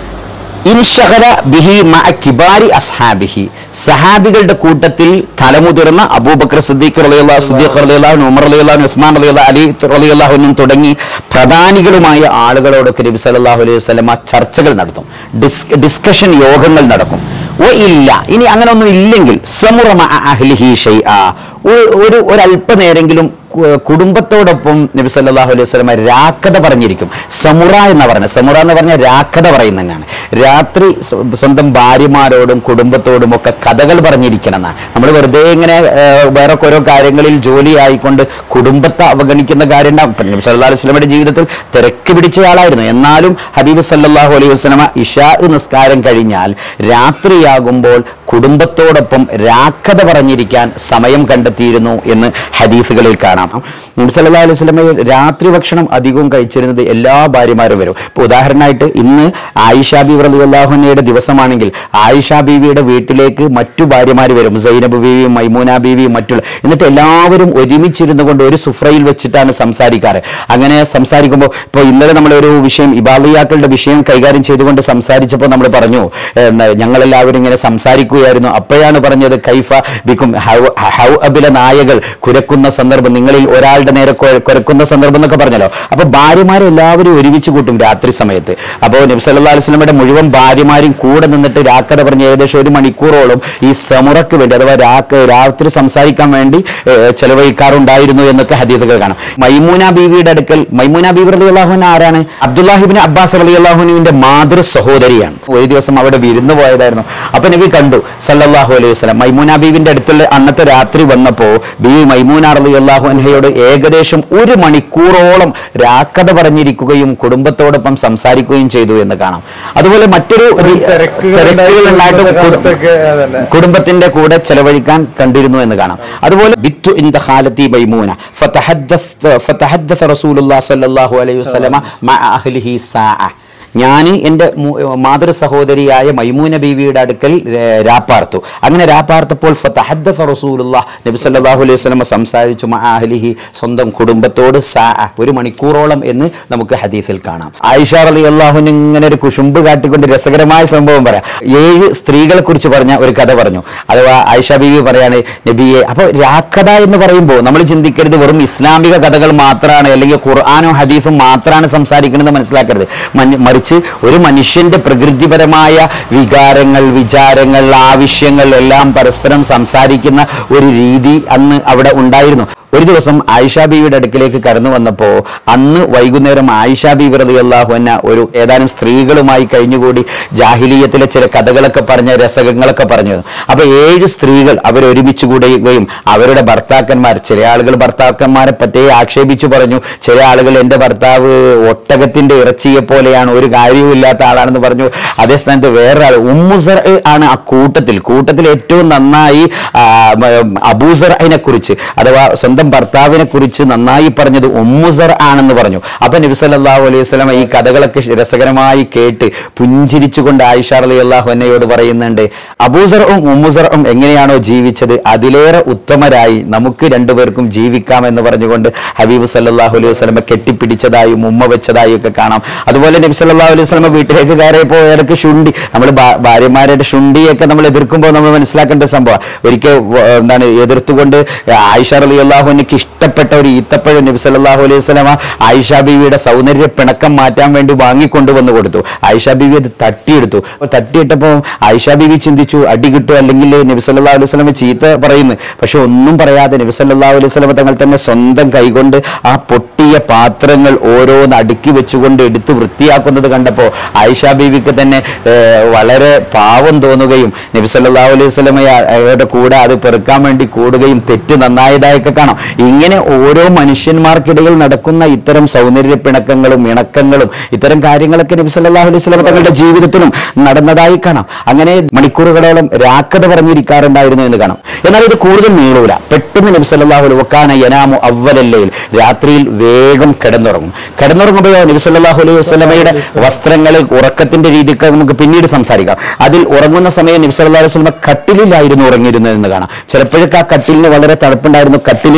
B: ഇൻഷഹര ബിഹി മഅ കിബാരി അസ്ഹാബിഹി സഹാബികളുടെ കൂട്ടത്തിൽ തലമുതിർന്ന അബൂബക്കർ സിദ്ദീഖ് റളിയല്ലാഹു സിദ്ദീഖ് റളിയല്ലാഹു ഉമർ റളിയല്ലാഹു ഉസ്മാൻ റളിയല്ലാഹു അലി റളിയല്ലാഹു തുടങ്ങി പ്രധാനികളുമായ ആളുകളോടൊക്കെ നബി സല്ലല്ലാഹു അലൈഹി വസല്ലമ ചർച്ചകൾ നടത്തും ഡിസ് ഡിസ്കഷൻ യോഗങ്ങൾ നടക്കും ഓ ഇല്ല ഇനി അങ്ങനെ ഒന്നും ഇല്ലെങ്കിൽ സമുറ മഅ അഹ്ലിഹി ഷൈആ ഒരു- ഒരു ഒരല്പനേരെങ്കിലും കു- കുടുംബത്തോടൊപ്പം നബി സല്ലല്ലാഹു അലൈഹി വസല്ലമ രാക്കഥ പറഞ്ഞിരിക്കും സമുറ എന്ന് പറഞ്ഞ സമുറ എന്ന് പറഞ്ഞ രാക്കഥ പറയുന്നതന്നെയാണ് രാത്രി സ്വ- സ്വന്തം ഭാര്യമാരോടും കുടുംബത്തോടും ഒക്കെ കഥകൾ പറഞ്ഞിരിക്കണം എന്നാണ് നമ്മൾ വെറുതെ ഇങ്ങനെ ഏഹ്, വേറെ ഓരോ കാര്യങ്ങളിൽ ജോലി ആയിക്കൊണ്ട് കുടുംബത്തെ അവഗണിക്കുന്ന കാര്യം ഉണ്ടാവും. ഇപ്പം നബി സല്ലല്ലാഹു അലൈഹി വസല്ലമയുടെ ജീവിതത്തിൽ തിരക്ക് പിടിച്ച ആളായിരുന്നു എന്നാലും ഹബീബ് സല്ലല്ലാഹു അലൈഹി വസല്ലമ ഇഷാ നിസ്കാരം കഴിഞ്ഞാൽ രാത്രിയാകുമ്പോൾ കുടുംബത്തോടൊപ്പം രാക്കഥ പറഞ്ഞിരിക്കാൻ സമയം കണ്ടെത്തിയിരുന്നു എന്ന് ഹദീസുകളിൽ കാണാം നബി സല്ലല്ലാഹു അലൈഹി വസല്ലമ രാത്രി ഭക്ഷണം അധികവും കഴിച്ചിരുന്നത് എല്ലാ ഭാര്യമാരും വരും ഇപ്പോൾ ഉദാഹരണമായിട്ട് ഇന്ന് ആയിഷ ബീവി റളിയല്ലാഹുനയുടെ ദിവസമാണെങ്കിൽ ആയിഷ ബീവിയുടെ വീട്ടിലേക്ക് മറ്റു ഭാര്യമാർ വരും സൈനബ് ബീവിയും മൈമൂന ബീവിയും മറ്റുള്ള എന്നിട്ട് എല്ലാവരും ഒരുമിച്ചിരുന്നു കൊണ്ട് ഒരു സുഫ്രയിൽ വെച്ചിട്ടാണ് സംസാരിക്കാറ് അങ്ങനെ സംസാരിക്കുമ്പോൾ ഇപ്പോൾ ഇന്നലെ നമ്മളൊരു വിഷയം ഇബാലിയാക്കളുടെ വിഷയം കൈകാര്യം ചെയ്തുകൊണ്ട് സംസാരിച്ചപ്പോൾ നമ്മൾ പറഞ്ഞു എന്താ, ഞങ്ങളെല്ലാവരും ഇങ്ങനെ സംസാരിക്കുകയായിരുന്നു അപ്പോഴാണ് പറഞ്ഞത് കൈഫ ബിക്കും ഹൗ- ഹൗ അബില നായകൾ കുരക്കുന്ന സന്ദർഭം നിങ്ങളിൽ ഒരാളുടെ നേരെ കൊ- കുരക്കുന്ന സന്ദർഭം എന്നൊക്കെ പറഞ്ഞല്ലോ അപ്പൊ ഭാര്യമാരെ എല്ലാവരും ഒരുമിച്ച് കൂട്ടും രാത്രി സമയത്ത് അപ്പോൾ നബി സല്ലല്ലാഹു അലൈഹി വസല്ലമയുടെ മുഴുവൻ ഭാര്യമാരും കൂടെ നിന്നിട്ട് രാക്കഥ പറഞ്ഞ് ഏകദേശം ഒരു മണിക്കൂറോളം ഈ സമുറക്ക് വേണ്ടി അഥവാ രാക്ക് രാത്രി സംസാരിക്കാൻ വേണ്ടി ഏഹ്, ചെലവഴിക്കാറുണ്ടായിരുന്നു എന്നൊക്കെ ഹദീസുകൾ കാണാം മൈമൂന ബീവിയുടെ അടുക്കൽ മൈമൂന ബീവി റളിയല്ലാഹുന ആരാണ് അബ്ദുല്ലാഹിബിൻ അബ്ബാസ് റളിയല്ലാഹുനുവിന്റെ മാതൃ സഹോദരിയാണ് ഒരു ദിവസം അവിടെ വിരുന്ന് പോയതായിരുന്നു അപ്പൊ നബി കണ്ടു സല്ലല്ലാഹു അലൈഹി വസല്ലം മൈമൂന ബീവിന്റെ അടുത്തുള്ള അന്നത്തെ രാത്രി വന്നപ്പോ ബീവി മൈമൂന റളിയല്ലാഹു അൻഹയോട് ഏകദേശം ഒരു മണിക്കൂറോളം രാക്കഥ പറഞ്ഞിരിക്കുകയും കുടുംബത്തോടൊപ്പം സംസാരിക്കുകയും ചെയ്തു എന്ന് കാണാം അതുപോലെ മറ്റൊരു
C: തിരക്കുകൾ
B: തിരക്കുകളുണ്ടായിട്ടും
C: കാലത്തൊക്കെ അതന്നെ.
B: കുടുംബത്തിന്റെ കൂടെ ചെലവഴിക്കാൻ കണ്ടിരുന്നു എന്ന് കാണാം അതുപോലെ ബിത്തു ഇന്ദ ഖാലത്തി ബൈമൂന ഫതഹദ്ദസ് ഫതഹദ്ദസ റസൂലുള്ളാഹി സ്വല്ലല്ലാഹു അലൈഹി വസല്ലമ മഅ അഹ്ലിഹി സാഅ ഞാൻ എൻ്റെ മു- മാതൃ സഹോദരിയായ മൈമൂന ബീവിയുടെ അടുക്കൽ ഏ, രാപ്പാർത്തു അങ്ങനെ രാപ്പാർത്തപ്പോൾ ഫതഹദ്ദസ റസൂലുള്ളാഹ് നബി സല്ലല്ലാഹു അലൈഹി വസല്ലമ സംസാരിച്ചു മഅ അഹ്ലിഹി സ്വന്തം കുടുംബത്തോട് സാഅ ഒരു മണിക്കൂറോളം എന്ന് നമുക്ക് ഹദീസിൽ കാണാം ആയിഷ റളിയല്ലാഹുവിന് ഇങ്ങനെ ഒരു കുശുമ്പ് കാട്ടിക്കൊണ്ട് രസകരമായ സംഭവം പറയാം ഏഴ് സ്ത്രീകളെ കുറിച്ച് പറഞ്ഞ ഒരു കഥ പറഞ്ഞു അഥവാ ആയിഷ ബീവി പറയാണ് നബിയെ അപ്പോൾ രാക്കഥ എന്ന് പറയുമ്പോൾ നമ്മൾ ചിന്തിക്കരുത് വെറും ഇസ്ലാമിക കഥകൾ മാത്രമാണ് അല്ലെങ്കിൽ ഖുർആാനും ഹദീസും മാത്രമാണ് സംസാരിക്കുന്നത് മനസ്സിലാക്കരുത് മഞ്ഞ- മറിച്ച് ഒരു മനുഷ്യന്റെ പ്രകൃതിപരമായ വികാരങ്ങൾ വിചാരങ്ങൾ ആവശ്യങ്ങൾ എല്ലാം പരസ്പരം സംസാരിക്കുന്ന ഒരു രീതി അന്ന് അവിടെ ഉണ്ടായിരുന്നു ഒരു ദിവസം ആയിഷ ബീവിയുടെ അടുക്കിലേക്ക് കടന്നു വന്നപ്പോൾ അന്ന് വൈകുന്നേരം ആയിഷ ബീവി റളിയല്ലാഹു അൻഹ ഒരു ഏതാനും സ്ത്രീകളുമായി കഴിഞ്ഞുകൂടി ജാഹിലീയത്തിലെ ചില കഥകളൊക്കെ പറഞ്ഞ രസകങ്ങളൊക്കെ പറഞ്ഞു അപ്പൊ ഏഴ് സ്ത്രീകൾ അവർ ഒരുമിച്ച് കൂടുകയും അവരുടെ ഭർത്താക്കന്മാർ ചില ആളുകൾ ഭർത്താക്കന്മാരെ പറ്റേ ആക്ഷേപിച്ചു പറഞ്ഞു ചില ആളുകൾ എൻ്റെ ഭർത്താവ് ഒട്ടകത്തിന്റെ ഇറച്ചിയെ പോലെയാണ് ഒരു കാര്യവും ഇല്ലാത്ത ആളാണെന്ന് പറഞ്ഞു അതേ സ്ഥാനത്ത് വേറൊരാൾ ഉമ്മുസർ ആണ് ആ കൂട്ടത്തിൽ കൂട്ടത്തിൽ ഏറ്റവും നന്നായി ആ, മ- അബൂസറിനെ കുറിച്ച് അഥവാ സ്വന്തം ഭർത്താവിനെ കുറിച്ച് നന്നായി പറഞ്ഞത് ഉമ്മുസർ ആണെന്ന് പറഞ്ഞു അപ്പൊ നബി സല്ലല്ലാഹു അലൈഹി വസല്ലമ ഈ കഥകളൊക്കെ രസകരമായി കേട്ട് പുഞ്ചിരിച്ചുകൊണ്ട് ആയിഷ റളിയല്ലാഹു അൻഹയോട് പറയുന്നുണ്ട് അബൂസറും ഉമ്മുസറും എങ്ങനെയാണോ ജീവിച്ചത് അതിലേറെ ഉത്തമരായി നമുക്ക് രണ്ടുപേർക്കും ജീവിക്കാം എന്ന് പറഞ്ഞുകൊണ്ട് ഹബീബ് സല്ലല്ലാഹു അലൈഹി വസല്ലമ കെട്ടിപ്പിടിച്ചതായും ഉമ്മ വെച്ചതായും ഒക്കെ കാണാം അതുപോലെ നബി സല്ലല്ലാഹു അലൈഹി വസല്ലമ വീട്ടിലേക്ക് കയറിയപ്പോൾ ഇടയ്ക്ക് ശുണ്ടി നമ്മൾ ഭാര്യമാരുടെ ശുണ്ടിയൊക്കെ നമ്മൾ എതിർക്കുമ്പോൾ നമ്മൾ മനസ്സിലാക്കേണ്ട സംഭവം ഒരിക്കൽ വ- എന്താണ് എതിർത്തുകൊണ്ട് ആയിഷ റളിയല്ലാഹുവിനക്ക് ഇഷ്ടപ്പെട്ട ഒരു ഈത്തപ്പഴം നബി സല്ലല്ലാഹു അലൈഹി വസല്ലമ ആയിഷ ബീവിയുടെ സൗന്ദര്യ പിണക്കം മാറ്റാൻ വേണ്ടി വാങ്ങിക്കൊണ്ടുവന്ന് കൊടുത്തു ആയിഷ ബീവി അത് തട്ടിയെടുത്തു അപ്പോൾ തട്ടിയിട്ടപ്പോൾ ആയിഷ ബീവി ചിന്തിച്ചു അടി കിട്ടും അല്ലെങ്കിൽ നബി സല്ലല്ലാഹു അലൈഹി വസല്ലമ ചീത്ത പറയുന്നു പക്ഷെ ഒന്നും പറയാതെ നബി സല്ലല്ലാഹു അലൈഹി വസല്ലമ തങ്ങൾ തന്നെ സ്വന്തം കൈകൊണ്ട് ആ പൊട്ടിയ പാത്രങ്ങൾ ഓരോന്ന് അടുക്കി വെച്ചുകൊണ്ട് എടുത്ത് വൃത്തിയാക്കുന്നത് കണ്ടപ്പോൾ ആയിഷ ബീവിക്ക് തന്നെ ഏർ, വളരെ പാവം തോന്നുകയും നബി സല്ലല്ലാഹു അലൈഹി വസല്ലമ അവരുടെ കൂടെ അത് പെറുക്കാൻ വേണ്ടി കൂടുകയും തെറ്റ് നന്നായതായൊക്കെ കാണാം ഇങ്ങനെ ഓരോ മനുഷ്യന്മാർക്കിടയിൽ നടക്കുന്ന ഇത്തരം സൗന്ദര്യ പിണക്കങ്ങളും ഇണക്കങ്ങളും ഇത്തരം കാര്യങ്ങളൊക്കെ നബി സല്ലല്ലാഹു അലൈഹി വസല്ലമ തങ്ങളുടെ ജീവിതത്തിലും നടന്നതായി കാണാം അങ്ങനെ മണിക്കൂറുകളോളം രാക്കഥ പറഞ്ഞിരിക്കാറുണ്ടായിരുന്നു എന്ന് കാണാം എന്നാൽ ഇത് കൂടുതൽ നീളൂല പെട്ടെന്ന് നബി സല്ലല്ലാഹു അലൈഹി വക്കാന യനാമു അവലല്ലയിൽ രാത്രിയിൽ വേഗം കിടന്നുറങ്ങും കിടന്നുറങ്ങുമ്പോഴോ നബി സല്ലല്ലാഹു അലൈഹി വസല്ലമയുടെ വസ്ത്രങ്ങൾ ഉറക്കത്തിന്റെ രീതിക്ക് നമുക്ക് പിന്നീട് സംസാരിക്കാം അതിൽ ഉറങ്ങുന്ന സമയം നബി സല്ലല്ലാഹു അലൈഹി വസല്ലമ കട്ടിലിലായിരുന്നു ഉറങ്ങിയിരുന്നത് എന്ന് കാണാം ചിലപ്പോഴൊക്കെ ആ കട്ടിലിന് വളരെ തണുപ്പുണ്ടായിരുന്നു കട്ടിലിന്റെ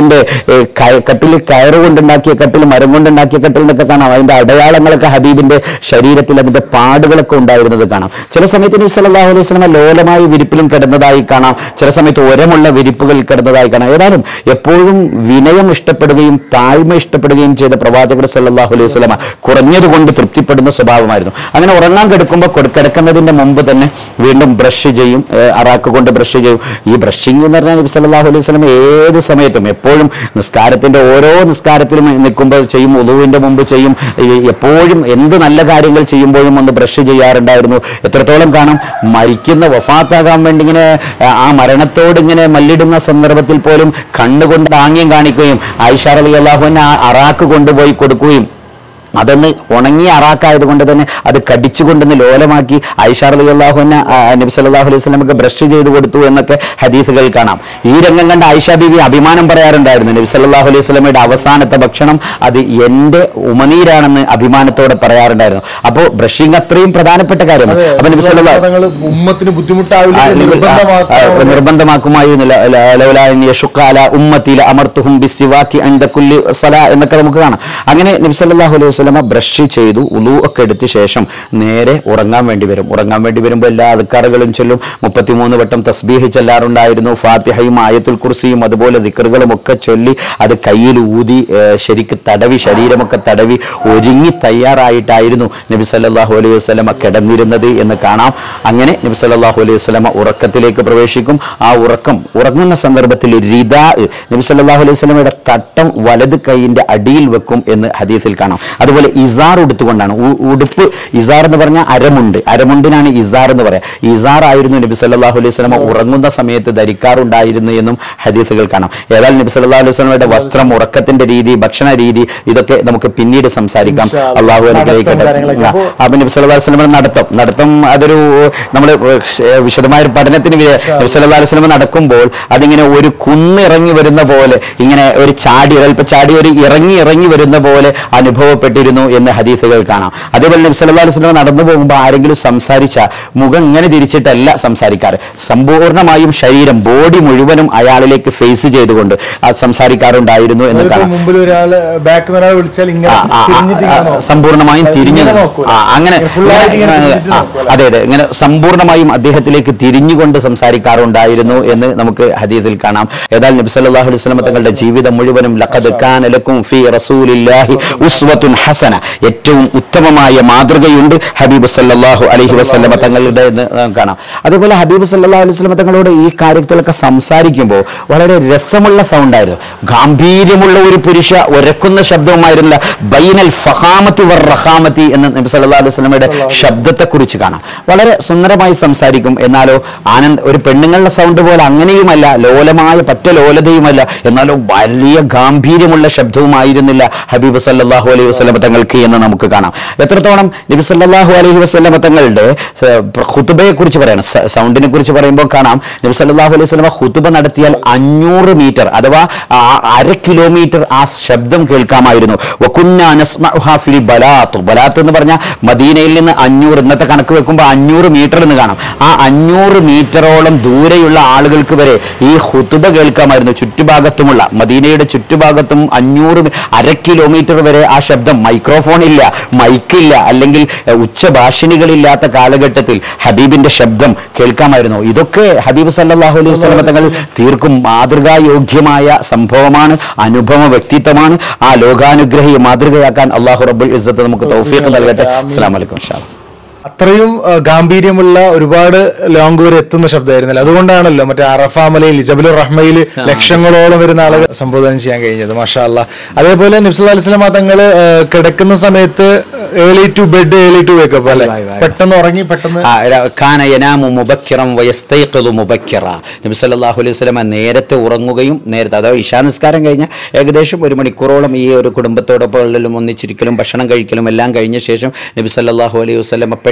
B: ഹബീബിന്റെ ഏഹ്, കയ- കട്ടിൽ കയറ് കൊണ്ടുണ്ടാക്കിയ കട്ടിൽ മരം കൊണ്ടുണ്ടാക്കിയ കട്ടിൽ എന്നൊക്കെ കാണാം അതിന്റെ അടയാളങ്ങളൊക്കെ ഹബീബിന്റെ ശരീരത്തിൽ അതിന്റെ പാടുകളൊക്കെ ഉണ്ടായിരുന്നത് കാണാം ചില സമയത്ത് നബി സല്ലല്ലാഹു അലൈഹി വസല്ലമ ലോലമായ വിരിപ്പിലും കിടന്നതായി കാണാം ചില സമയത്ത് ഒരമുള്ള വിരിപ്പുകൾ കിടന്നതായി കാണാം ഏതായാലും എപ്പോഴും വിനയം ഇഷ്ടപ്പെടുകയും താഴ്മ ഇഷ്ടപ്പെടുകയും ചെയ്ത പ്രവാചകർ സല്ലല്ലാഹു അലൈഹി വസല്ലമ കുറഞ്ഞതുകൊണ്ട് തൃപ്തിപ്പെടുന്ന സ്വഭാവമായിരുന്നു അങ്ങനെ ഉറങ്ങാൻ കിടക്കുമ്പോൾ കൊട്- കിടക്കുന്നതിന്റെ മുമ്പ് തന്നെ വീണ്ടും ബ്രഷ് ചെയ്യും ഏഹ് അറാക്ക് കൊണ്ട് ബ്രഷ് ചെയ്യും ഈ ബ്രഷിംഗ് എന്ന് പറഞ്ഞാൽ നബി സല്ലല്ലാഹു അലൈഹി വസല്ലം ഏത് സമയത്തും എപ്പോഴും നിസ്കാരത്തിന്റെ ഓരോ നിസ്കാരത്തിലും നിൽക്കുമ്പോൾ ചെയ്യും ഉദുവിന്റെ മുമ്പ് ചെയ്യും ഈ എപ്പോഴും എന്ത് നല്ല കാര്യങ്ങൾ ചെയ്യുമ്പോഴും ഒന്ന് ബ്രഷ് ചെയ്യാറുണ്ടായിരുന്നു എത്രത്തോളം കാണാം മരിക്കുന്ന വഫാത്താകാൻ വേണ്ടി ഇങ്ങനെ ആ, ആ മരണത്തോട് ഇങ്ങനെ മല്ലിടുന്ന സന്ദർഭത്തിൽ പോലും കണ്ണുകൊണ്ട് ആംഗ്യം കാണിക്കുകയും ആയിഷ അലി അള്ളാഹുവിനെ ആ അറാക്ക് കൊണ്ടുപോയി കൊടുക്കുകയും അതൊന്ന് ഉണങ്ങിയ അറാക്കായതുകൊണ്ട് തന്നെ അത് കടിച്ചുകൊണ്ടൊന്ന് ലോലമാക്കി ഐഷാർ അലി അള്ളാഹുന നബി സല്ലല്ലാഹു അലൈഹി വസല്ലമക്ക് ബ്രഷ് ചെയ്ത് കൊടുത്തു എന്നൊക്കെ ഹദീസുകൾ കാണാം ഈ രംഗം കണ്ട ആയിഷ ബീവി അഭിമാനം പറയാറുണ്ടായിരുന്നു നബി സല്ലല്ലാഹു അലൈഹി വസല്ലമയുടെ അവസാനത്തെ ഭക്ഷണം അത് എന്റെ ഉമനീരാണെന്ന് അഭിമാനത്തോടെ പറയാറുണ്ടായിരുന്നു അപ്പോൾ ബ്രഷിംഗ് അത്രയും പ്രധാനപ്പെട്ട കാര്യമാണ് അപ്പൊ നബി സല്ലല്ലാഹു
C: തങ്ങള് ഉമ്മത്തിന് ബുദ്ധിമുട്ടാവില്ല
B: ആ,
C: എന്ന് നിർബന്ധമാക്കാൻ
B: ആ, നിർബന്ധമാക്കുമായിരുന്നു ല- ല- ലൗലാ അൻ യശുക്ക അലാ ഉമ്മത്തി ലഅമർത്തുഹും ബിസ്സിവാക്കി അൻദ കുല്ലി സലാ എന്നൊക്കെ നമുക്ക് കാണാം അങ്ങനെ നബി സല്ലല്ലാഹു അലൈഹി വസല്ലമ ബ്രഷ് ചെയ്തു ഉളു ഒക്കെ എടുത്ത ശേഷം നേരെ ഉറങ്ങാൻ വേണ്ടി വരും ഉറങ്ങാൻ വേണ്ടി വരുമ്പോൾ എല്ലാ അധികാറുകളും ചൊല്ലും മുപ്പത്തിമൂന്ന് വട്ടം തസ്ബീഹ് ചെല്ലാറുണ്ടായിരുന്നു ഫാത്തിഹയും ആയത്തുൽ കുർസിയും അതുപോലെ ദിക്കറുകളും ഒക്കെ ചൊല്ലി അത് കയ്യിൽ ഊതി ഏ, ശരിക്ക് തടവി ശരീരമൊക്കെ തടവി ഒരുങ്ങി തയ്യാറായിട്ടായിരുന്നു നബി സല്ലല്ലാഹു അലൈഹി വസല്ലമ കിടന്നിരുന്നത് എന്ന് കാണാം അങ്ങനെ നബി സല്ലല്ലാഹു അലൈഹി വസല്ലമ ഉറക്കത്തിലേക്ക് പ്രവേശിക്കും ആ ഉറക്കം ഉറങ്ങുന്ന സന്ദർഭത്തിൽ റിദാ നബി സല്ലല്ലാഹു അലൈഹി വസല്ലമയുടെ തട്ടം വലത് കൈയിന്റെ അടിയിൽ വെക്കും എന്ന് ഹദീസിൽ കാണാം അതുപോലെ ഇസാർ ഉടുത്തുകൊണ്ടാണ് ഉ- ഉടുപ്പ് ഇസാർ എന്ന് പറഞ്ഞാൽ അരമുണ്ട് അരമുണ്ടിനാണ് ഇസാർ എന്ന് പറയാം ഇസാർ ആയിരുന്നു നബി സല്ലല്ലാഹു അലൈഹി വസല്ലമ ഉറങ്ങുന്ന സമയത്ത് ധരിക്കാറുണ്ടായിരുന്നു എന്നും ഹദീസുകൾ കാണാം ഏതായാലും നബി സല്ലല്ലാഹു അലൈഹി വസല്ലമയുടെ വസ്ത്രം ഉറക്കത്തിന്റെ രീതി ഭക്ഷണ രീതി ഇതൊക്കെ നമുക്ക് പിന്നീട് സംസാരിക്കാം
C: ഇൻഷാ അല്ലാ.
B: അള്ളാഹു അനുഗ്രഹിക്കട്ടെ
C: നടത്തം കാര്യങ്ങളൊക്കെ.
B: ആ, അപ്പൊ നബി സല്ലല്ലാഹു അലൈഹി വസല്ലമ നടത്തം നടത്തം അതൊരു നമ്മൾ വിശദമായ ഒരു പഠനത്തിന് വി- നബി സല്ലല്ലാഹു അലൈഹി വസല്ലമ നടക്കുമ്പോൾ അതിങ്ങനെ ഒരു കുന്നിറങ്ങി വരുന്ന പോലെ ഇങ്ങനെ ഒരു ചാടി ഒരൽപ്പ ചാടി ഒരു ഇറങ്ങി ഇറങ്ങി വരുന്ന പോലെ അനുഭവപ്പെട്ടിരുന്നു എന്ന് ഹദീസുകൾ കാണാം അതേപോലെ നബി സല്ലല്ലാഹു അലൈഹി വസല്ലമ നടന്നു പോകുമ്പോൾ ആരെങ്കിലും സംസാരിച്ച മുഖം ഇങ്ങനെ തിരിച്ചിട്ടല്ല സംസാരിക്കാറ് സമ്പൂർണ്ണമായും ശരീരം ബോഡി മുഴുവനും അയാളിലേക്ക് ഫേസ് ചെയ്തുകൊണ്ട് ആ സംസാരിക്കാറുണ്ടായിരുന്നു എന്ന്
C: അതിപ്പോ
B: കാണാം
C: മുമ്പിൽ ഒരാള് ബാക്ക് ഒരാൾ വിളിച്ചാൽ ഇങ്ങനെ
B: ആ, ആ, ആ,
C: തിരിഞ്ഞിട്ട് ഇങ്ങനെ
B: ആ,
C: നോക്കും.
B: സമ്പൂർണ്ണമായും തിരിഞ്ഞു
C: ഇങ്ങനെ
B: നിന്ന്.
C: നോക്കൂല.
B: ആ, അങ്ങനെ
C: ഇങ്ങനെ full ആയിട്ട് ഇങ്ങനെ
B: ഇങ്ങനെ,
C: തിരിഞ്ഞിട്ട്
B: ആ,
C: നോക്കൂല.
B: അതെ അതെ ഇങ്ങനെ സമ്പൂർണ്ണമായും അദ്ദേഹത്തിലേക്ക് തിരിഞ്ഞുകൊണ്ട് സംസാരിക്കാറുണ്ടായിരുന്നു എന്ന് നമുക്ക് ഹദീസിൽ കാണാം ഏതായാലും നബി സല്ലല്ലാഹു അലൈഹി വസല്ലം തങ്ങളുടെ ജീവിതം മുഴുവനും ലഖദ് കാന ലക്കും ഫീ റസൂലില്ലാഹി ഉസ്വത്തുൻ ഹസന ഏറ്റവും ഉത്തമമായ മാതൃകയുണ്ട് ഹബീബ് സല്ലല്ലാഹു അലൈഹി വസല്ലമ തങ്ങളുടെ എന്ന് നാം കാണാം അതുപോലെ ഹബീബ് സല്ലല്ലാഹു അലൈഹി വസല്ലമ തങ്ങളോട് ഈ കാര്യത്തിലൊക്കെ സംസാരിക്കുമ്പോൾ വളരെ രസമുള്ള സൗണ്ടായിരുന്നു ഗാംഭീര്യമുള്ള ഒരു പുരുഷ ഒരക്കുന്ന ശബ്ദവുമായിരുന്നില്ല ബൈനൽ ഫഹാമത്തി വർ റഹാമത്തി എന്ന് നബി സല്ലല്ലാഹു അലൈഹി വസല്ലമയുടെ ശബ്ദത്തെക്കുറിച്ച് കാണാം വളരെ സുന്ദരമായി സംസാരിക്കും എന്നാലോ ആനന്ദ് ഒരു പെണ്ണുങ്ങളുടെ സൗണ്ട് പോലെ അങ്ങനെയുമല്ല ലോലമായ പറ്റ ലോലതയുമല്ല എന്നാലോ വലിയ ഗാംഭീര്യമുള്ള ശബ്ദവുമായിരുന്നില്ല ഹബീബ് സല്ലല്ലാഹു അലൈഹി വസല്ലമ തങ്ങൾക്ക് എന്ന് നമുക്ക് കാണാം എത്രത്തോളം നബി സല്ലല്ലാഹു അലൈഹി വസല്ലമ തങ്ങളുടെ ഹുതുബയെ കുറിച്ച് പറയണം സ- സൗണ്ടിനെ കുറിച്ച് പറയുമ്പോൾ കാണാം നബി സല്ലല്ലാഹു അലൈഹി വസല്ലമ ഹുതുബ നടത്തിയാൽ അഞ്ഞൂറ് മീറ്റർ അഥവാ ആ അര കിലോമീറ്റർ ആ ശബ്ദം കേൾക്കാമായിരുന്നു വകുന്നാ നസ്മഉഹാ ഫിൽ ബലാത്ത് ബലാത്ത് എന്ന് പറഞ്ഞാൽ മദീനയിൽ നിന്ന് അഞ്ഞൂറ് ഇന്നത്തെ കണക്ക് വെക്കുമ്പോൾ അഞ്ഞൂറ് മീറ്റർ എന്ന് കാണാം ആ അഞ്ഞൂറ് മീറ്ററോളം ദൂരെയുള്ള ആളുകൾക്ക് വരെ ഈ ഹുതുബ കേൾക്കാമായിരുന്നു ചുറ്റുഭാഗത്തുമുള്ള മദീനയുടെ ചുറ്റുഭാഗത്തും അഞ്ഞൂറ് മി- അര കിലോമീറ്റർ വരെ ആ ശബ്ദം മൈക്രോഫോൺ ഇല്ല മൈക്കില്ല അല്ലെങ്കിൽ എഹ്, ഉച്ചഭാഷിണികളില്ലാത്ത കാലഘട്ടത്തിൽ ഹബീബിന്റെ ശബ്ദം കേൾക്കാമായിരുന്നു ഇതൊക്കെ ഹബീബ് സല്ലല്ലാഹു അലൈഹി വസല്ലം തങ്ങൾ തീർക്കും മാതൃകായോഗ്യമായ സംഭവമാണ് അനുഭവ വ്യക്തിത്വമാണ് ആ ലോകാനുഗ്രഹി മാതൃകയാക്കാൻ അള്ളാഹു റബ്ബുൽ ഇസ്സത്ത് നമുക്ക് തൗഫീഖ് നൽകട്ടെ അസ്സലാമു അലൈക്കും ഇൻഷാ അല്ലാ.
C: അത്രയും ആ, ഗാംഭീര്യമുള്ള ഒരുപാട് ലോങ് വരെ എത്തുന്ന ശബ്ദമായിരുന്നല്ലോ അതുകൊണ്ടാണല്ലോ മറ്റേ അറഫാമലയിൽ ജബലുർ റഹ്മയിൽ ലക്ഷങ്ങളോളം വരുന്ന ആളുകൾ സംബോധന ചെയ്യാൻ കഴിഞ്ഞത് മാഷാ അല്ലാ അതേപോലെ നബ്സുല്ലാ അലിസ്ലാം തങ്ങള് ആ, കിടക്കുന്ന സമയത്ത് early to bed early to wake up അല്ലെ പെട്ടെന്ന് ഉറങ്ങി പെട്ടെന്ന്
B: ആ, ര- കാന യനാമു മുബക്കിറം വയസ്തൈഖദു മുബക്കിറ നബി സല്ലല്ലാഹു അലൈഹി വസല്ലമ നേരത്തെ ഉറങ്ങുകയും നേരത്തെ അഥവാ ഇശാ നിസ്കാരം കഴിഞ്ഞ ഏകദേശം ഒരു മണിക്കൂറോളം ഈ ഒരു കുടുംബത്തോടൊപ്പം ഒന്നിച്ചിരിക്കലും ഭക്ഷണം കഴിക്കലും എല്ലാം കഴിഞ്ഞ ശേഷം നബി സല്ലല്ലാഹു അലൈഹി വസല്ലമ പെട്ടെന്ന്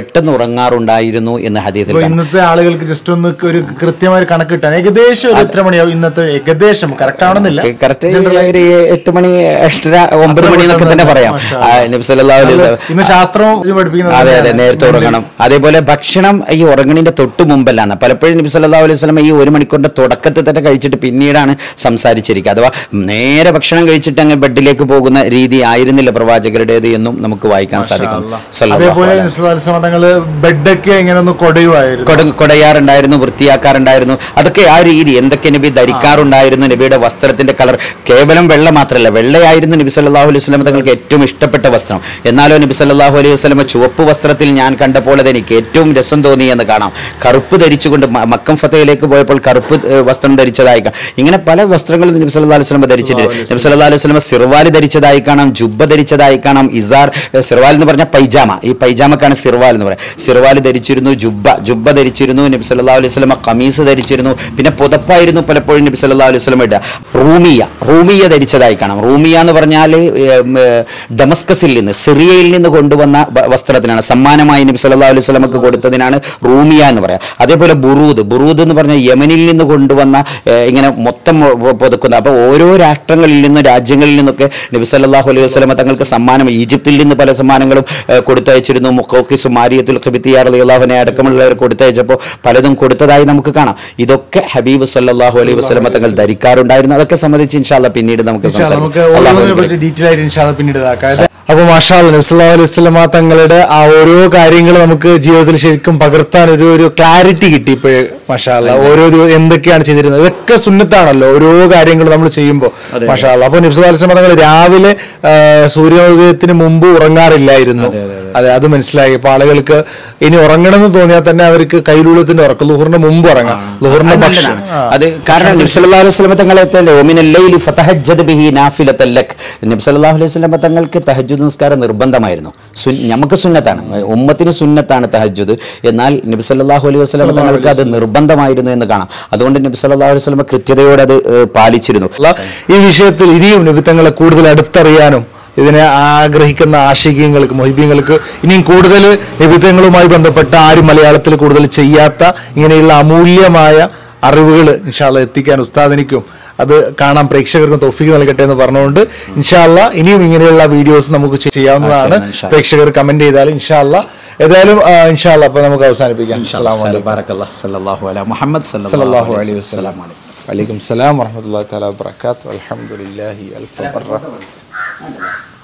B: പെട്ടെന്ന് ഉറങ്ങാറുണ്ടായിരുന്നു എന്ന് ഹദീസിൽ
C: ഇപ്പൊ
B: കാണാം
C: ഇന്നത്തെ ആളുകൾക്ക് ജസ്റ്റ് ഒന്ന് ഒരു കൃത്യമായ ഒരു കണക്ക് കിട്ടാൻ ഏകദേശം ഒരു എത്ര മണിയാവും ഇന്നത്തെ ഏകദേശം കറക്റ്റ് ആവണമെന്നില്ല
B: കറക്റ്റ് ഒരു എട്ട് മണി എട്ടര ഒമ്പത് മണി എന്നൊക്കെ തന്നെ പറയാം
C: മാഷാ
B: ആ, നബി സല്ലല്ലാഹു അലൈഹി വസല്ലം
C: ഇന്ന് ശാസ്ത്രവും ഇത് പഠിപ്പിക്കുന്നത്
B: അതെ അതെ
C: തന്നെയാണ്.
B: നേരത്തെ ഉറങ്ങണം അതേപോലെ ഭക്ഷണം ഈ ഉറങ്ങണിന്റെ തൊട്ട് മുമ്പല്ലാന്ന് പലപ്പോഴും നബി സല്ലല്ലാഹു അലൈഹി വസല്ലം ഈ ഒരു മണിക്കൂറിന്റെ തുടക്കത്തിൽ തന്നെ കഴിച്ചിട്ട് പിന്നീടാണ് സംസാരിച്ചിരിക്കുക അഥവാ നേരെ ഭക്ഷണം കഴിച്ചിട്ട് അങ്ങ് ബെഡിലേക്ക് പോകുന്ന രീതി ആയിരുന്നില്ല പ്രവാചകരുടേത് എന്നും നമുക്ക് വായിക്കാൻ സാധിക്കും സല്ലല്ലാഹു
C: അതേപോലെ
B: അലൈഹി വസല്ലം.
C: തങ്ങള് ബെഡൊക്കെ ഇങ്ങനെ ഒന്ന് കൊടയുമായിരുന്നു
B: കൊട കൊടയാറുണ്ടായിരുന്നു വൃത്തിയാക്കാറുണ്ടായിരുന്നു അതൊക്കെ ആ രീതി എന്തൊക്കെ നബി ധരിക്കാറുണ്ടായിരുന്നു നബിയുടെ വസ്ത്രത്തിന്റെ കളർ കേവലം വെള്ള മാത്രമല്ല വെള്ളയായിരുന്നു നബി സല്ലല്ലാഹു അലൈഹി വസല്ലം തങ്ങൾക്ക് ഏറ്റവും ഇഷ്ടപ്പെട്ട വസ്ത്രം എന്നാലോ നബി സല്ലല്ലാഹു അലൈഹി വസല്ലം ചുവപ്പ് വസ്ത്രത്തിൽ ഞാൻ കണ്ടപ്പോൾ അത് എനിക്ക് ഏറ്റവും രസം തോന്നി എന്ന് കാണാം കറുപ്പ് ധരിച്ചുകൊണ്ട് മ- മക്കം ഫത്തയിലേക്ക് പോയപ്പോൾ കറുപ്പ് ഏഹ്, വസ്ത്രം ധരിച്ചതായി കാണാം ഇങ്ങനെ പല വസ്ത്രങ്ങളും നബി സല്ലല്ലാഹു അലൈഹി വസല്ലം ധരിച്ചിട്ടുണ്ട് നബി സല്ലല്ലാഹു അലൈഹി വസല്ലം സിർവാലി ധരിച്ചതായി കാണാം ജുബ്ബ ധരിച്ചതായി കാണാം ഇസാർ ഏഹ്, സിർവാൽ എന്ന് പറഞ്ഞാൽ പൈജാമ ഈ പൈജാമക്കാണ് സിർവാൽ എന്ന് പറയാം സിർവാൽ ധരിച്ചിരുന്നു ജുബ്ബ ജുബ്ബ ധരിച്ചിരുന്നു നബി സല്ലല്ലാഹു അലൈഹി വസല്ലം കമീസ് ധരിച്ചിരുന്നു പിന്നെ പുതപ്പായിരുന്നു പലപ്പോഴും നബി സല്ലല്ലാഹു അലൈഹി വസല്ലം ഇടുക റൂമിയ റൂമിയ ധരിച്ചതായി കാണാം റൂമിയ എന്ന് പറഞ്ഞാൽ ഏം, ഏഹ്, ഡമസ്കസിൽ നിന്ന് സിറിയയിൽ നിന്ന് കൊണ്ടുവന്ന വ- വസ്ത്രത്തിനാണ് സമ്മാനമായി നബി സല്ലല്ലാഹു അലൈഹി വസല്ലമക്ക് കൊടുത്തതിനാണ് റൂമിയ എന്ന് പറയാം അതേപോലെ ബുറൂദ് ബുറൂദ് എന്ന് പറഞ്ഞാൽ യമനിൽ നിന്ന് കൊണ്ടുവന്ന ഏഹ്, ഇങ്ങനെ മൊത്തം പൊ- പൊതുക്കുന്ന അപ്പോൾ ഓരോ രാഷ്ട്രങ്ങളിൽ നിന്നും രാജ്യങ്ങളിൽ നിന്നൊക്കെ നബി സല്ലല്ലാഹു അലൈഹി വസല്ലമ തങ്ങൾക്ക് സമ്മാനം ഈജിപ്തിൽ നിന്ന് പല സമ്മാനങ്ങളും ഏഹ്, കൊടുത്തയച്ചിരുന്നു മുക്കോക്കിസും മാരിയത്തുൽ ഖബിത്തിയാർ അള്ളാഹുനെ അടക്കമുള്ളവർ കൊടുത്തയച്ചപ്പോൾ പലതും കൊടുത്തതായി നമുക്ക് കാണാം ഇതൊക്കെ ഹബീബ് സല്ലല്ലാഹു അലൈഹി വസല്ലമ തങ്ങൾ ധരിക്കാറുണ്ടായിരുന്നു അതൊക്കെ സംബന്ധിച്ച് ഇൻഷാല്ല പിന്നീട് നമുക്ക്
C: ഇൻഷാ അല്ലാ, നമുക്ക്
B: സംസാരിക്കാം അല്ലാഹു
C: ഓരോന്നിനെ പറ്റി ഡീറ്റെയിൽ ആയിട്ട് ഇൻഷാ അല്ലാ പിന്നീട് ഇതാക്കാം അപ്പൊ മാഷാ നബ്സല്ലാ അലൈഹി സ്വലമ തങ്ങളുടെ ആ ഓരോ കാര്യങ്ങൾ നമുക്ക് ജീവിതത്തിൽ ശരിക്കും പകർത്താൻ ഒരു ഒരു ക്ലാരിറ്റി കിട്ടി ഇപ്പോഴേ മഷാല്ല ഓരോ ദിവ- എന്തൊക്കെയാണ് ചെയ്തിരുന്നത് ഇതൊക്കെ സുന്നത്താണല്ലോ ഓരോ കാര്യങ്ങൾ നമ്മൾ ചെയ്യുമ്പോൾ മഷാല്ല അപ്പൊ നബ്സല്ലാ അലൈഹി സ്വലമ തങ്ങൾ രാവിലെ ആ, സൂര്യോദയത്തിന് മുമ്പ് ഉറങ്ങാറില്ലായിരുന്നു അതെ അത് മനസ്സിലായി ഇപ്പൊ ആളുകൾക്ക് ഇനി ഉറങ്ങണം എന്ന് തോന്നിയാൽ തന്നെ അവർക്ക് കൈലൂളത്തിന്റെ ഉറക്കം ലുഹറിന്റെ മുമ്പ് ഉറങ്ങാം ലുഹറിന്റെ ഭക്ഷണം ആ.
B: അത് കാരണം നബി സല്ലല്ലാഹു അലൈഹി വസല്ലം തങ്ങളെ ഓമിനൽ ലൈലി ഫതഹജ്ജദ് ബിഹി നാഫിലത്തൻ ലക് നബി സല്ലല്ലാഹു അലൈഹി വസല്ലം തങ്ങൾക്ക് തഹജ്ജുദ് നിസ്കാരം നിർബന്ധമായിരുന്നു സുൻ- നമുക്ക് സുന്നത്താണ് ഉമ്മത്തിന് സുന്നത്താണ് തഹജ്ജുദ് എന്നാൽ നബി സല്ലല്ലാഹു അലൈഹി വസല്ലം തങ്ങൾക്ക് അത് നിർബന്ധമായിരുന്നു എന്ന് കാണാം അതുകൊണ്ട് നബി സല്ലല്ലാഹു അലൈഹി വസല്ലം കൃത്യതയോടെ അത് ഏഹ്, പാലിച്ചിരുന്നു
C: അല്ല, ഈ വിഷയത്തിൽ ഇനിയും നിബിത്തങ്ങളെ കൂടുതൽ അടുത്തറിയാനും ഇതിനെ ആഗ്രഹിക്കുന്ന ആശികങ്ങൾക്ക് മൊഹിബീങ്ങൾക്ക് ഇനിയും കൂടുതൽ നിബിത്തങ്ങളുമായി ബന്ധപ്പെട്ട ആരും മലയാളത്തിൽ കൂടുതൽ ചെയ്യാത്ത ഇങ്ങനെയുള്ള അമൂല്യമായ അറിവുകൾ ഇൻഷാല്ല എത്തിക്കാൻ ഉസ്താദിനിക്കും അത് കാണാൻ പ്രേക്ഷകർക്കും തൊഫീക്ക് നൽകട്ടെ എന്ന് പറഞ്ഞുകൊണ്ട് ഇൻഷാല്ല ഇനിയും ഇങ്ങനെയുള്ള വീഡിയോസ് നമുക്ക് ചെയ്യാവുന്നതാണ്
B: ആ, ഇൻഷാ അല്ലാ.
C: പ്രേക്ഷകർ കമന്റ് ചെയ്താൽ ഇൻഷാല്ല ഏതായാലും ആ, ഇൻഷാല്ല അപ്പൊ നമുക്ക് അവസാനിപ്പിക്കാം അസ്സലാമു അലൈക്കും
B: ബാറക്കല്ലാഹു സല്ലല്ലാഹു അലാ മുഹമ്മദ്
C: സല്ലല്ലാഹു അലൈഹി വസല്ലം വലൈക്കും സലാം വറഹ്മത്തുള്ളാഹി തആല വബറകാതുഹു അൽഹംദുലില്ലാഹി അൽഫ മർറ